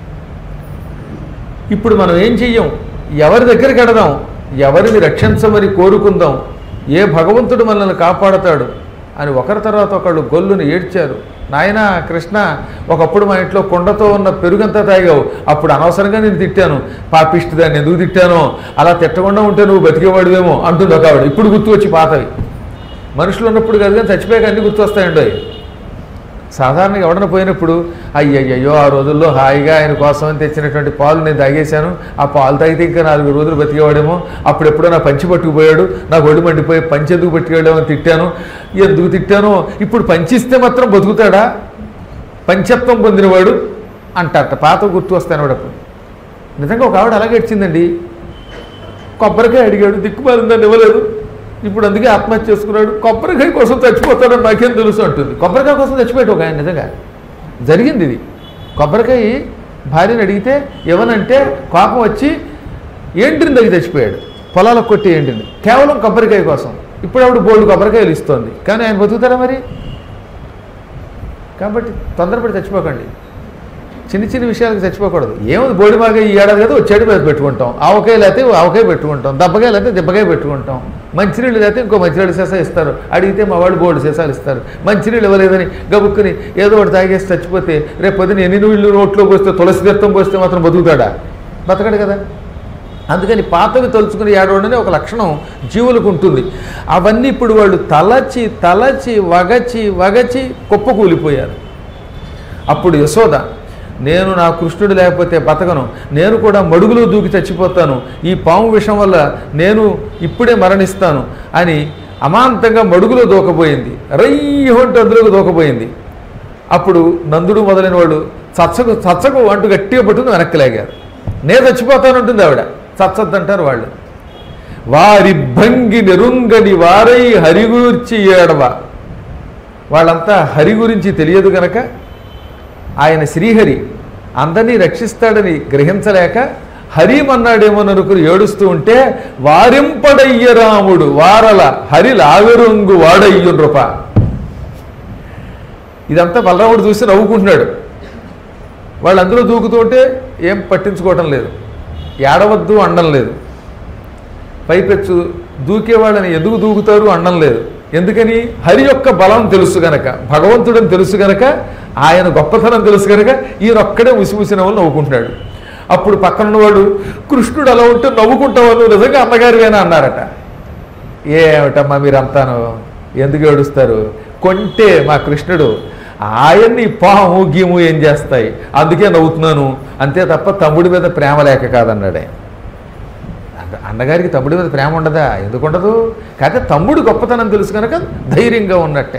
Speaker 1: ఇప్పుడు మనం ఏం చెయ్యం ఎవరి దగ్గరికి ఎడదాం ఎవరిని రక్షించమని కోరుకుందాం ఏ భగవంతుడు మనల్ని కాపాడతాడు అని ఒకరి తర్వాత ఒకళ్ళు గొల్లుని ఏడ్చారు నాయన కృష్ణ ఒకప్పుడు మా ఇంట్లో కుండతో ఉన్న పెరుగంతా తాగావు అప్పుడు అనవసరంగా నేను తిట్టాను పాపిష్టి దాన్ని ఎందుకు తిట్టానో అలా తిట్టకుండా ఉంటే నువ్వు బతికేవాడివేమో అంటుంది ఒక ఆవిడ ఇప్పుడు గుర్తు వచ్చి పాతవి మనుషులు ఉన్నప్పుడు కాదు కానీ చచ్చిపోయాక అన్ని గుర్తు వస్తాయండి అవి సాధారణంగా ఎవడన పోయినప్పుడు అయ్యయ్యో ఆ రోజుల్లో హాయిగా ఆయన కోసం అని తెచ్చినటువంటి పాలు నేను తాగేశాను ఆ పాలు తాగితే ఇంకా నాలుగు రోజులు బతికేవాడేమో అప్పుడెప్పుడో నా పంచి పట్టుకుపోయాడు నాకు ఒళ్ళు మండిపోయి పంచి ఎందుకు పట్టుకెళ్ళామో అని తిట్టాను ఎందుకు తిట్టానో ఇప్పుడు పంచిస్తే మాత్రం బతుకుతాడా పంచత్వం పొందినవాడు అంటారట పాత గుర్తు వస్తాను అప్పుడు నిజంగా ఒక ఆవిడ అలాగే ఇచ్చిందండి కొబ్బరికాయ అడిగాడు దిక్కుమాలిందని ఇవ్వలేదు ఇప్పుడు అందుకే ఆత్మహత్య చేసుకున్నాడు కొబ్బరికాయ కోసం చచ్చిపోతాడని నాకేం తెలుసు అంటుంది కొబ్బరికాయ కోసం చచ్చిపోయాడు ఒక ఆయన నిజంగా జరిగింది ఇది కొబ్బరికాయ భార్యని అడిగితే ఇవ్వనంటే కోపం వచ్చి ఏంటిని దగ్గర చచ్చిపోయాడు పొలాలకు కొట్టి ఏంటిని కేవలం కొబ్బరికాయ కోసం ఇప్పుడు ఆవిడ బోల్డ్ కొబ్బరికాయలు ఇస్తోంది కానీ ఆయన బతుకుతారా మరి కాబట్టి తొందరపడి చచ్చిపోకండి చిన్న చిన్న విషయాలకు చచ్చిపోకూడదు ఏముంది బోడిమాగా ఈ ఏడాది కదా వచ్చేడు మీద పెట్టుకుంటాం ఆవకాయ లేకపోతే ఆవకాయ పెట్టుకుంటాం దెబ్బకాయ లేకపోతే దెబ్బకాయ పెట్టుకుంటాం మంచినీళ్ళు లేకపోతే ఇంకో మంచినీళ్ళు సీసా ఇస్తారు అడిగితే మా వాళ్ళు బోర్డు సీసాలు ఇస్తారు మంచినీళ్ళు ఇవ్వలేదని గబుక్కుని ఏదో ఒకటి తాగేసి చచ్చిపోతే రేపు పొద్దున ఎన్ని నీళ్ళు నోట్లో పోస్తే తులసి తీర్థం పోస్తే మాత్రం బతుకుతాడా బతకడు కదా అందుకని పాతవి తలుచుకుని ఏడవడనే ఒక లక్షణం జీవులకు ఉంటుంది అవన్నీ ఇప్పుడు వాళ్ళు తలచి తలచి వగచి వగచి కుప్పకూలిపోయారు అప్పుడు యశోద నేను నా కృష్ణుడు లేకపోతే బతకను నేను కూడా మడుగులో దూకి చచ్చిపోతాను ఈ పాము విషం వల్ల నేను ఇప్పుడే మరణిస్తాను అని అమాంతంగా మడుగులో దూకపోయింది రయ్యంటూ అందులోకి దూకపోయింది అప్పుడు నందుడు మొదలైన వాడు చచ్చకు చచ్చకు అంటూ గట్టిగా పట్టుకుని వెనక్కి లాగారు నేను చచ్చిపోతానంటుంది ఆవిడ చచ్చద్దంటారు వాళ్ళు వారి భంగి నెరుంగని వారై హరిగూర్చి ఏడవ వాళ్ళంతా హరి గురించి తెలియదు గనక ఆయన శ్రీహరి అందరినీ రక్షిస్తాడని గ్రహించలేక హరిమన్నాడేమో అనుకుని ఏడుస్తూ ఉంటే వారింపడయ్య రాముడు వారల హరి లాగరుంగు వాడయ్యున్ రూప ఇదంతా బలరాముడు చూసి నవ్వుకుంటున్నాడు వాళ్ళందరూ దూకుతుంటే ఏం పట్టించుకోవటం లేదు ఏడవద్దు అండం లేదు పైపెచ్చు దూకే వాళ్ళని ఎందుకు దూకుతారు అండం లేదు ఎందుకని హరి యొక్క బలం తెలుసు గనక భగవంతుడని తెలుసు గనక ఆయన గొప్పతనం తెలుసు గనక ఈయనొక్కడే ముసిముసిన వాళ్ళు నవ్వుకుంటున్నాడు అప్పుడు పక్కన వాడు కృష్ణుడు అలా ఉంటే నవ్వుకుంటావు నువ్వు నిజంగా అన్నగారివేనా అన్నారట ఏమిటమ్మా మీరంతాను ఎందుకు ఏడుస్తారు కొంటే మా కృష్ణుడు ఆయన్ని పాము గీము ఏం చేస్తాయి అందుకే నవ్వుతున్నాను అంతే తప్ప తమ్ముడి మీద ప్రేమ లేక కాదన్నాడు ఆయన అంట- అన్నగారికి తమ్ముడి మీద ప్రేమ ఉండదా ఎందుకు ఉండదు కాకపోతే తమ్ముడు గొప్పతనం తెలుసు కనుక ధైర్యంగా ఉన్నట్టే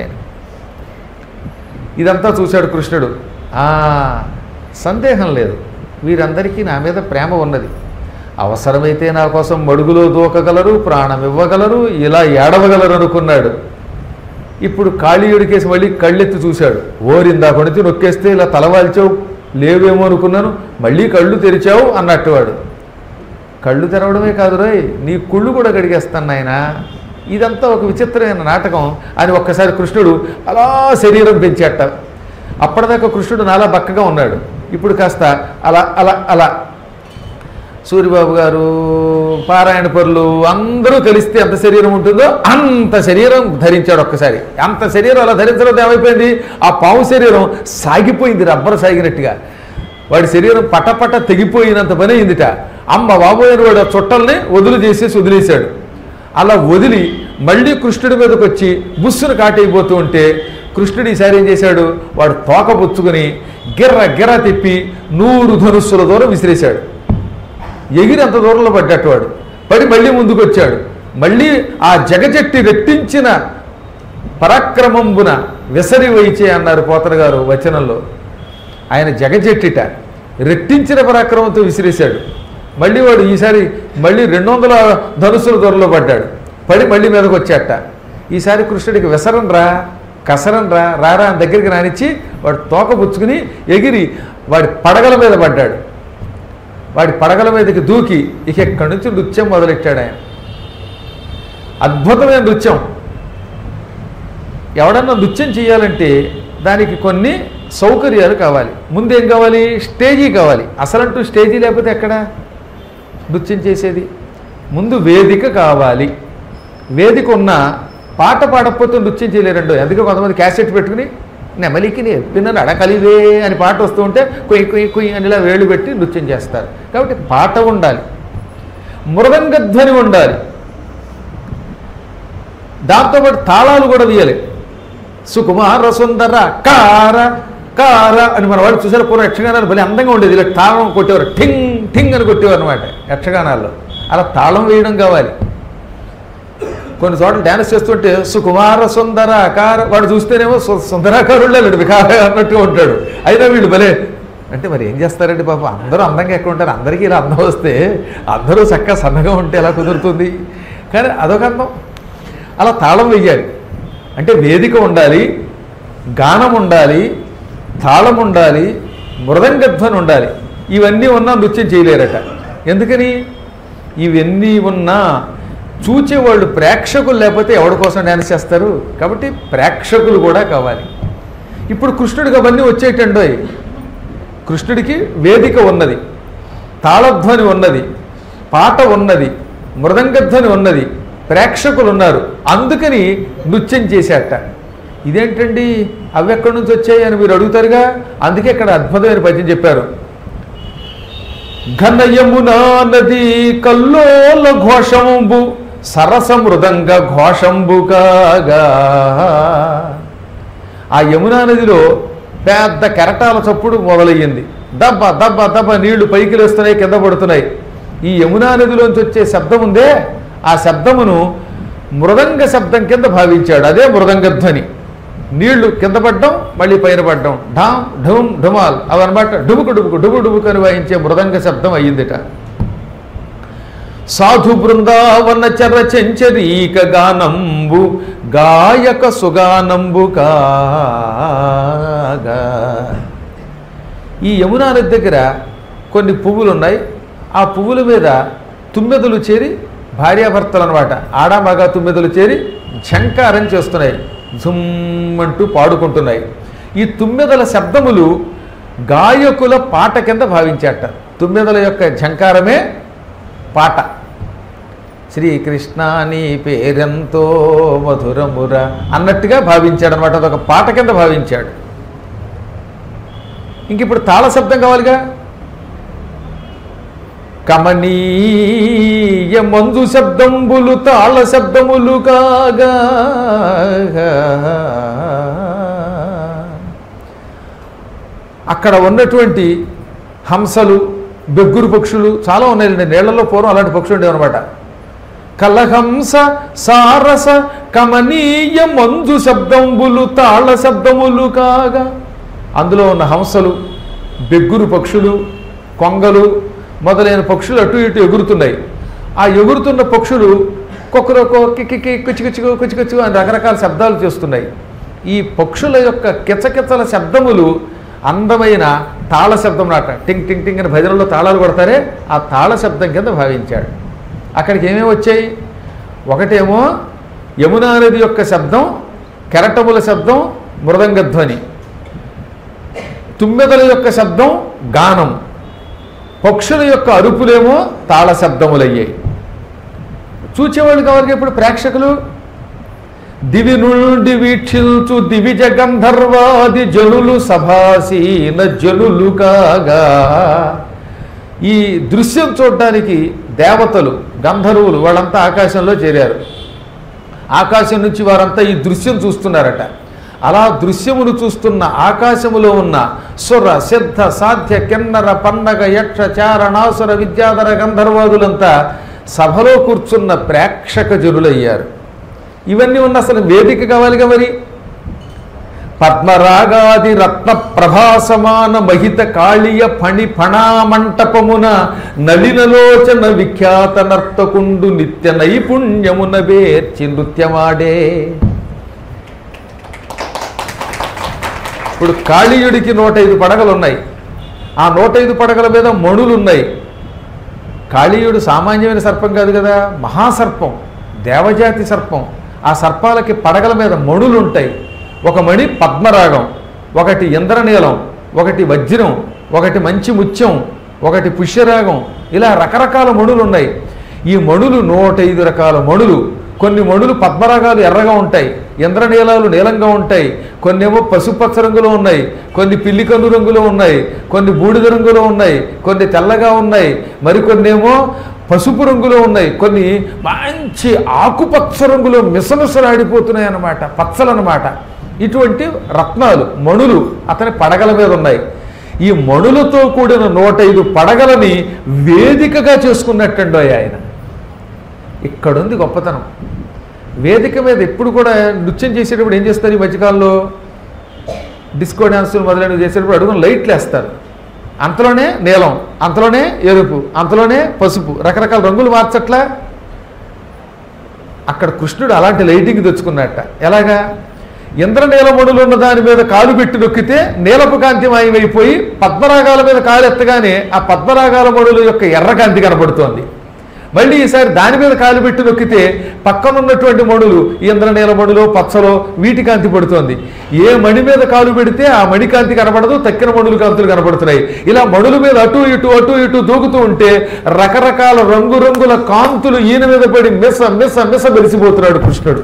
Speaker 1: ఇదంతా చూశాడు కృష్ణుడు ఆ సందేహం లేదు వీరందరికీ నా మీద ప్రేమ ఉన్నది అవసరమైతే నా కోసం మడుగులో దూకగలరు ప్రాణం ఇవ్వగలరు ఇలా ఏడవగలరు అనుకున్నాడు ఇప్పుడు కాళీయుడికేసి మళ్ళీ కళ్ళెత్తి చూశాడు ఓరిందా కొడితే నొక్కేస్తే ఇలా తలవాల్చావు లేవేమో అనుకున్నాను మళ్ళీ కళ్ళు తెరిచావు అన్నట్టు వాడు కళ్ళు తెరవడమే కాదు రోయ్ నీ కుళ్ళు కూడా గడిగేస్తాను నాయన ఇదంతా ఒక విచిత్రమైన నాటకం అని ఒక్కసారి కృష్ణుడు అలా శరీరం పెంచేట అప్పటిదాకా కృష్ణుడు నాలా బక్కగా ఉన్నాడు ఇప్పుడు కాస్త అలా అలా అలా సూర్యబాబు గారు పారాయణ పరులు అందరూ కలిస్తే ఎంత శరీరం ఉంటుందో అంత శరీరం ధరించాడు ఒక్కసారి అంత శరీరం అలా ధరించడం ఏమైపోయింది ఆ పావు శరీరం సాగిపోయింది రబ్బరు సాగినట్టుగా వాడి శరీరం పటపట తెగిపోయినంత పని అయిందిట అమ్మ బాబోయని వాడు ఆ చుట్టల్ని వదులు చేసేసి వదిలేశాడు అలా వదిలి మళ్ళీ కృష్ణుడి మీదకి వచ్చి బుస్సును కాటైపోతూ ఉంటే కృష్ణుడు ఈసారి ఏం చేశాడు వాడు తోక పుచ్చుకుని గిర్ర గిర్ర తిప్పి నూరు ధనుస్సుల దూరం విసిరేశాడు ఎగిరి అంత దూరంలో పడ్డట్టు వాడు పడి మళ్ళీ ముందుకు వచ్చాడు మళ్ళీ ఆ జగజెట్టి రెట్టించిన పరాక్రమంబున విసరి వైచే అన్నారు పోతన గారు వచనంలో ఆయన జగజెట్టిట రెట్టించిన పరాక్రమంతో విసిరేశాడు మళ్ళీ వాడు ఈసారి మళ్ళీ రెండు వందల ధనుసుల దూరంలో పడ్డాడు పడి మళ్ళీ మీదకి వచ్చాట ఈసారి కృష్ణుడికి విసరం రా కసరం రా రారా అని దగ్గరికి రానిచ్చి వాడు తోక పుచ్చుకుని ఎగిరి వాడి పడగల మీద పడ్డాడు వాడి పడగల మీదకి దూకి ఇక ఎక్కడి నుంచి నృత్యం మొదలెట్టాడు ఆయన అద్భుతమైన నృత్యం ఎవడన్నా నృత్యం చేయాలంటే దానికి కొన్ని సౌకర్యాలు కావాలి ముందేం కావాలి స్టేజీ కావాలి అసలంటూ స్టేజీ లేకపోతే ఎక్కడ నృత్యం చేసేది ముందు వేదిక కావాలి వేదిక ఉన్న పాట పాడకపోతే నృత్యం చేయలేరండు అందుకే కొంతమంది క్యాసెట్ పెట్టుకుని నెమలికి పిన్నను అడకలివే అని పాట వస్తూ ఉంటే కొయ్యి కొయ్యి కొయ్యి అని ఇలా వేళ్ళు పెట్టి నృత్యం చేస్తారు కాబట్టి పాట ఉండాలి మృదంగధ్వని ఉండాలి దాంతోపాటు తాళాలు కూడా తీయాలి సుకుమార సుందర కార కార అని మన వాళ్ళు చూసారు పూర్వం యక్షగానాలు భలే అందంగా ఉండేది ఇలా తాళం కొట్టేవారు ఠింగ్ ఠింగ్ అని కొట్టేవారు అనమాట యక్షగానాల్లో అలా తాళం వేయడం కావాలి కొన్ని చోట్ల డ్యాన్స్ చేస్తుంటే సుకుమార సుందర అకార వాడు చూస్తేనేమో సు- సుందరాకారుడు లేడు వికార అన్నట్టుగా ఉంటాడు అయినా వీళ్ళు భలే అంటే మరి ఏం చేస్తారండి పాప అందరూ అందంగా ఎక్కడ ఉంటారు అందరికీ ఇలా అందం వస్తే అందరూ చక్కగా సన్నగా ఉంటే ఎలా కుదురుతుంది కానీ అదొక అందం అలా తాళం వెయ్యాలి అంటే వేదిక ఉండాలి గానం ఉండాలి తాళం ఉండాలి మృదంగధ్వని ఉండాలి ఇవన్నీ ఉన్నా నృత్యం చేయలేరట ఎందుకని ఇవన్నీ ఉన్నా చూచేవాళ్ళు ప్రేక్షకులు లేకపోతే ఎవరి కోసం డ్యాన్స్ చేస్తారు కాబట్టి ప్రేక్షకులు కూడా కావాలి ఇప్పుడు కృష్ణుడికి అవన్నీ వచ్చేటండోయ్ కృష్ణుడికి వేదిక ఉన్నది తాళధ్వని ఉన్నది పాట ఉన్నది మృదంగధ్వని ఉన్నది ప్రేక్షకులు ఉన్నారు అందుకని నృత్యం చేసేట ఇదేంటండి అవి ఎక్కడి నుంచి వచ్చాయి అని మీరు అడుగుతారుగా అందుకే ఇక్కడ అద్భుతమైన పద్యం చెప్పారు ఘన యమునా నది కల్లోల ఘోషంబు సరస మృదంగ ఘోషంబు కాగా ఆ యమునా నదిలో పెద్ద కెరటాల చప్పుడు మొదలయ్యింది దబ్బ దబ్బ దబ్బ నీళ్లు పైకి లేస్తున్నాయి కింద పడుతున్నాయి ఈ యమునా నదిలోంచి వచ్చే శబ్దం ఉందే ఆ శబ్దమును మృదంగ శబ్దం కింద భావించాడు అదే మృదంగధ్వని నీళ్లు కింద పడ్డం మళ్ళీ పైన పడ్డం ఢామ్ ఢుమ్ ఢుమాల్ అవన్నమాట డుబుకు డుబుకు డుబు డుబుకు అని వాయించే మృదంగ శబ్దం అయ్యిందిట సాధు బృందావన చర చెంచరీక గానంబు గాయక సుగానంబు కాగా ఈ యమునా నది దగ్గర కొన్ని పువ్వులు ఉన్నాయి ఆ పువ్వుల మీద తుమ్మెదలు చేరి భార్యాభర్తలు అనమాట ఆడామగ తుమ్మెదలు చేరి ఝంకారం చేస్తున్నాయి జుమ్మంటూ పాడుకుంటున్నాయి ఈ తుమ్మెదల శబ్దములు గాయకుల పాట కింద భావించాట తుమ్మెదల యొక్క ఝంకారమే పాట శ్రీకృష్ణ నీ పేరెంతో మధురముర అన్నట్టుగా భావించాడు అనమాట అదొక పాట కింద భావించాడు ఇంక ఇప్పుడు తాళ శబ్దం కావాలిగా కమనీయ మంజు శబ్దంబులు తాళ శబ్దములు కాగా అక్కడ ఉన్నటువంటి హంసలు బెగ్గురు పక్షులు చాలా ఉన్నాయండి నీళ్లలో పూర్వం అలాంటి పక్షులు ఉండేవన్నమాట కలహంస సారస కమనీయ మంజు శబ్దంబులు తాళ శబ్దములు కాగా అందులో ఉన్న హంసలు బెగ్గురు పక్షులు కొంగలు మొదలైన పక్షులు అటు ఇటు ఎగురుతున్నాయి ఆ ఎగురుతున్న పక్షులు కొక్కరొక్కో కిక్కి కుచికుచుకు కుచికుచు అని రకరకాల శబ్దాలు చేస్తున్నాయి ఈ పక్షుల యొక్క కిచకిచల శబ్దములు అందమైన తాళ శబ్దం నాట టింగ్ టింగ్ టింగ్ అని భజనలో తాళాలు కొడతారే ఆ తాళ శబ్దం కింద భావించాడు అక్కడికి ఏమేమి వచ్చాయి ఒకటేమో యమునా నది యొక్క శబ్దం కెరటముల శబ్దం మృదంగధ్వని తుమ్మెదల యొక్క శబ్దం గానం పక్షుల యొక్క అరుపులేమో తాళ శబ్దములయ్యాయి చూచేవాళ్ళు కావాలి ఇప్పుడు ప్రేక్షకులు దివి నుండి వీక్షించు దివిజ గంధర్వాది జనులు సభాసీన జనులు కాగా ఈ దృశ్యం చూడడానికి దేవతలు గంధర్వులు వాళ్ళంతా ఆకాశంలో చేరారు ఆకాశం నుంచి వారంతా ఈ దృశ్యం చూస్తున్నారట అలా దృశ్యమును చూస్తున్న ఆకాశములో ఉన్న సుర సిద్ధ సాధ్య కిన్నర పన్నగ యక్ష చారణాసుర విద్యాధర గంధర్వాదులంతా సభలో కూర్చున్న ప్రేక్షక జనులయ్యారు ఇవన్నీ ఉన్న అసలు వేదిక కావాలిగా మరి పద్మరాగాది రత్న ప్రభాసమాన మహిత కాళీయ ఫణి ఫణామంటపమున నలినలోచన విఖ్యాత నర్తకుండు నిత్య నైపుణ్యమున వేర్చి నృత్యమాడే ఇప్పుడు కాళీయుడికి నూట ఐదు పడగలు ఉన్నాయి ఆ నూట ఐదు పడగల మీద మణులు ఉన్నాయి కాళీయుడు సామాన్యమైన సర్పం కాదు కదా మహాసర్పం దేవజాతి సర్పం ఆ సర్పాలకి పడగల మీద మణులు ఉంటాయి ఒక మణి పద్మరాగం ఒకటి ఇంద్రనీలం ఒకటి వజ్రం ఒకటి మంచి ముత్యం ఒకటి పుష్యరాగం ఇలా రకరకాల మణులు ఉన్నాయి ఈ మణులు నూట ఐదు రకాల మణులు కొన్ని మణులు పద్మరాగాలు ఎర్రగా ఉంటాయి ఇంద్రనీలాలు నీలంగా ఉంటాయి కొన్ని ఏమో పసుపచ్చ రంగులో ఉన్నాయి కొన్ని పిల్లికన్ను రంగులో ఉన్నాయి కొన్ని బూడిద రంగులో ఉన్నాయి కొన్ని తెల్లగా ఉన్నాయి మరికొన్ని ఏమో పసుపు రంగులో ఉన్నాయి కొన్ని మంచి ఆకుపచ్చ రంగులో మిసమిసలాడిపోతున్నాయి అన్నమాట పచ్చలన్నమాట ఇటువంటి రత్నాలు మణులు అతని పడగల మీద ఉన్నాయి ఈ మణులతో కూడిన నూట ఐదు పడగలని వేదికగా చేసుకున్నట్టండో ఆయన ఇక్కడుంది గొప్పతనం వేదిక మీద ఎప్పుడు కూడా నృత్యం చేసేటప్పుడు ఏం చేస్తారు ఈ మధ్యకాలంలో డిస్కో డ్యాన్సులు మొదలైనవి చేసేటప్పుడు అడుగున లైట్లు వేస్తారు అంతలోనే నీలం అంతలోనే ఎరుపు అంతలోనే పసుపు రకరకాల రంగులు మార్చట్లా అక్కడ కృష్ణుడు అలాంటి లైటింగ్ తెచ్చుకున్నట్ట ఎలాగా ఇంద్రనీలమణులు ఉన్న దాని మీద కాలు పెట్టి నొక్కితే నీలపు కాంతి మాయమైపోయి పద్మరాగాల మీద కాలు ఎత్తగానే ఆ పద్మరాగాల మణుల యొక్క ఎర్రకాంతి కనబడుతోంది మళ్ళీ ఈసారి దాని మీద కాలు పెట్టి నొక్కితే పక్కనున్నటువంటి మణులు ఇంద్రనీల మణులు పచ్చలో వీటి కాంతి పడుతోంది ఏ మణి మీద కాలు పెడితే ఆ మణి కాంతి కనబడదు తక్కిన మణులు కాంతులు కనబడుతున్నాయి ఇలా మణుల మీద అటు ఇటు అటు ఇటు దూకుతూ ఉంటే రకరకాల రంగురంగుల కాంతులు ఈయన మీద పడి మిస మిస మిస మెరిసిపోతున్నాడు కృష్ణుడు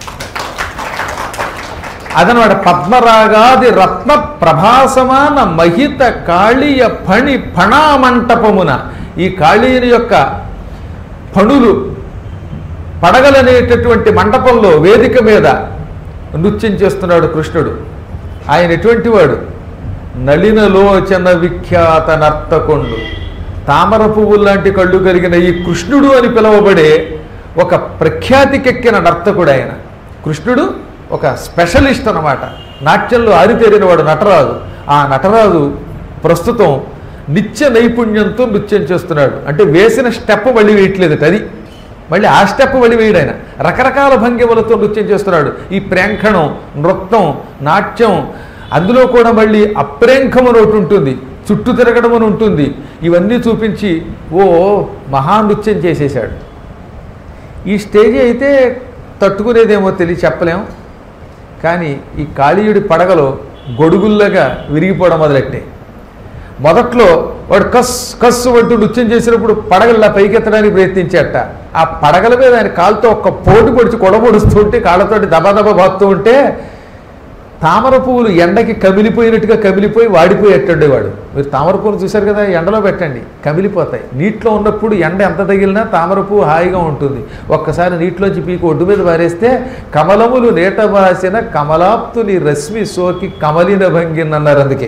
Speaker 1: అదనమాట పద్మరాగాది రత్న ప్రభాసమాన మహిత కాళీయ ఫణి ఫణామంటపమున ఈ కాళీయుని యొక్క పణులు పడగలనేటటువంటి మండపంలో వేదిక మీద నృత్యం చేస్తున్నాడు కృష్ణుడు ఆయన ఎటువంటి వాడు నళినలోచన విఖ్యాత నర్తకొండు తామర పువ్వులు లాంటి కళ్ళు కలిగిన ఈ కృష్ణుడు అని పిలువబడే ఒక ప్రఖ్యాతికెక్కిన నర్తకుడు ఆయన కృష్ణుడు ఒక స్పెషలిస్ట్ అన్నమాట నాట్యంలో ఆరితేరిన వాడు నటరాజు ఆ నటరాజు ప్రస్తుతం నిత్య నైపుణ్యంతో నృత్యం చేస్తున్నాడు అంటే వేసిన స్టెప్ మళ్ళీ వేయట్లేదు అది మళ్ళీ ఆ స్టెప్ మళ్ళీ వేయడు ఆయన రకరకాల భంగిమలతో నృత్యం చేస్తున్నాడు ఈ ప్రేంఖణం నృత్యం నాట్యం అందులో కూడా మళ్ళీ అప్రేంఖం అని ఒకటి ఉంటుంది చుట్టూ తిరగడం అని ఉంటుంది ఇవన్నీ చూపించి ఓ మహానృత్యం చేసేశాడు ఈ స్టేజ్ అయితే తట్టుకునేదేమో తెలియ చెప్పలేం కానీ ఈ కాళీయుడి పడగలో గొడుగుల్లాగా విరిగిపోవడం మొదలెట్టాయి మొదట్లో వాడు కస్ కస్సు అంటూ నృత్యం చేసినప్పుడు పడగల్లా పైకెత్తడానికి ప్రయత్నించేట ఆ పడగల మీద ఆయన కాలుతో ఒక్క పోటు పొడిచి కొడబొడుస్తూ ఉంటే కాళ్ళతోటి దబాదబా బాగుతూ ఉంటే తామర పువ్వులు ఎండకి కమిలిపోయినట్టుగా కమిలిపోయి వాడిపోయేటండి వాడు మీరు తామర పువ్వులు చూశారు కదా ఎండలో పెట్టండి కమిలిపోతాయి నీటిలో ఉన్నప్పుడు ఎండ ఎంత తగిలినా తామర పువ్వు హాయిగా ఉంటుంది ఒక్కసారి నీటిలోంచి పీకి ఒడ్డు మీద పారేస్తే కమలములు నీట బాసిన కమలాప్తుని రశ్మి సోకి కమలిన భంగిన్ అన్నారు అందుకే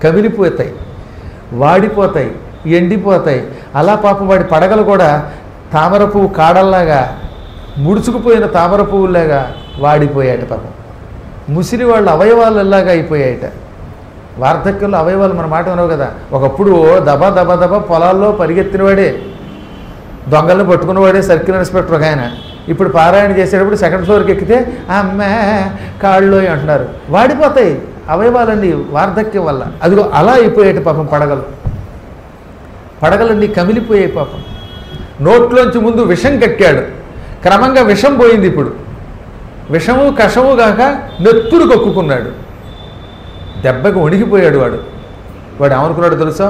Speaker 1: కమిలిపోతాయి వాడిపోతాయి ఎండిపోతాయి అలా పాపం వాడి పడగలు కూడా తామర పువ్వు కాడల్లాగా ముడుచుకుపోయిన తామర పువ్వులాగా వాడిపోయాట పాపం ముసిరి వాళ్ళ అవయవాలు ఎలాగా అయిపోయాయట వార్ధక్యంలో అవయవాలు మన మాట వినవు కదా ఒకప్పుడు దబా దబా దబా పొలాల్లో పరిగెత్తినవాడే దొంగలను పట్టుకున్నవాడే సర్కిల్ ఇన్స్పెక్టర్ ఒక ఆయన ఇప్పుడు పారాయణ చేసేటప్పుడు సెకండ్ ఫ్లోర్కి ఎక్కితే అమ్మే కాళ్ళు అంటున్నారు వాడిపోతాయి అవయవాలన్నీ వార్ధక్యం వల్ల అదిగో అలా అయిపోయాయి పాపం పడగలు పడగలన్నీ కమిలిపోయాయి పాపం నోట్లోంచి ముందు విషం కక్కాడు క్రమంగా విషం పోయింది ఇప్పుడు విషము కషము కాక నెత్తురు కక్కుకున్నాడు దెబ్బకి వణికిపోయాడు వాడు వాడు ఏమనుకున్నాడు తెలుసా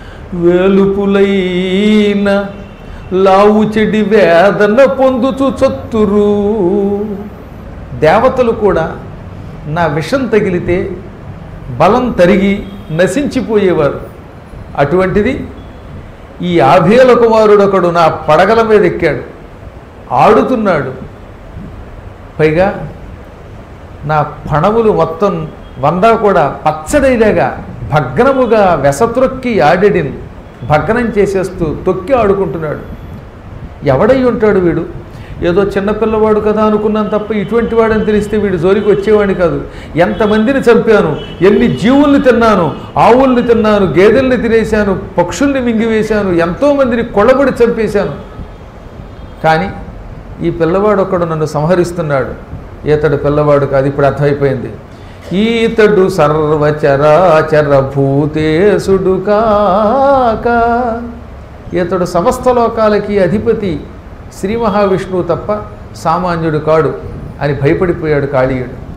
Speaker 1: వేలుపులైన లావు చెడి వేదన పొందుచు చొత్తురు దేవతలు కూడా నా విషం తగిలితే బలం తరిగి నశించిపోయేవారు అటువంటిది ఈ ఆభేల కుమారుడొకడు నా పడగల మీద ఎక్కాడు ఆడుతున్నాడు పైగా నా పణములు మొత్తం వందా కూడా పచ్చడైలాగా భగ్నముగా వెసత్రొక్కి ఆడెడిన్ భగ్నం చేసేస్తూ తొక్కి ఆడుకుంటున్నాడు ఎవడై ఉంటాడు వీడు ఏదో చిన్నపిల్లవాడు కదా అనుకున్నాను తప్ప ఇటువంటి వాడని తెలిస్తే వీడు జోలికి వచ్చేవాడిని కాదు ఎంతమందిని చంపాను ఎన్ని జీవుల్ని తిన్నాను ఆవుల్ని తిన్నాను గేదెల్ని తినేశాను పక్షుల్ని మింగివేశాను ఎంతోమందిని కొళ్ళబడి చంపేశాను కానీ ఈ పిల్లవాడు ఒకడు నన్ను సంహరిస్తున్నాడు ఈతడు పిల్లవాడు కాదు ఇప్పుడు అర్థమైపోయింది ఈతడు సర్వచరాచర భూతేశుడు కాక ఈతడు సమస్త లోకాలకి అధిపతి శ్రీ మహావిష్ణువు తప్ప సామాన్యుడు కాడు అని భయపడిపోయాడు కాళీయుడు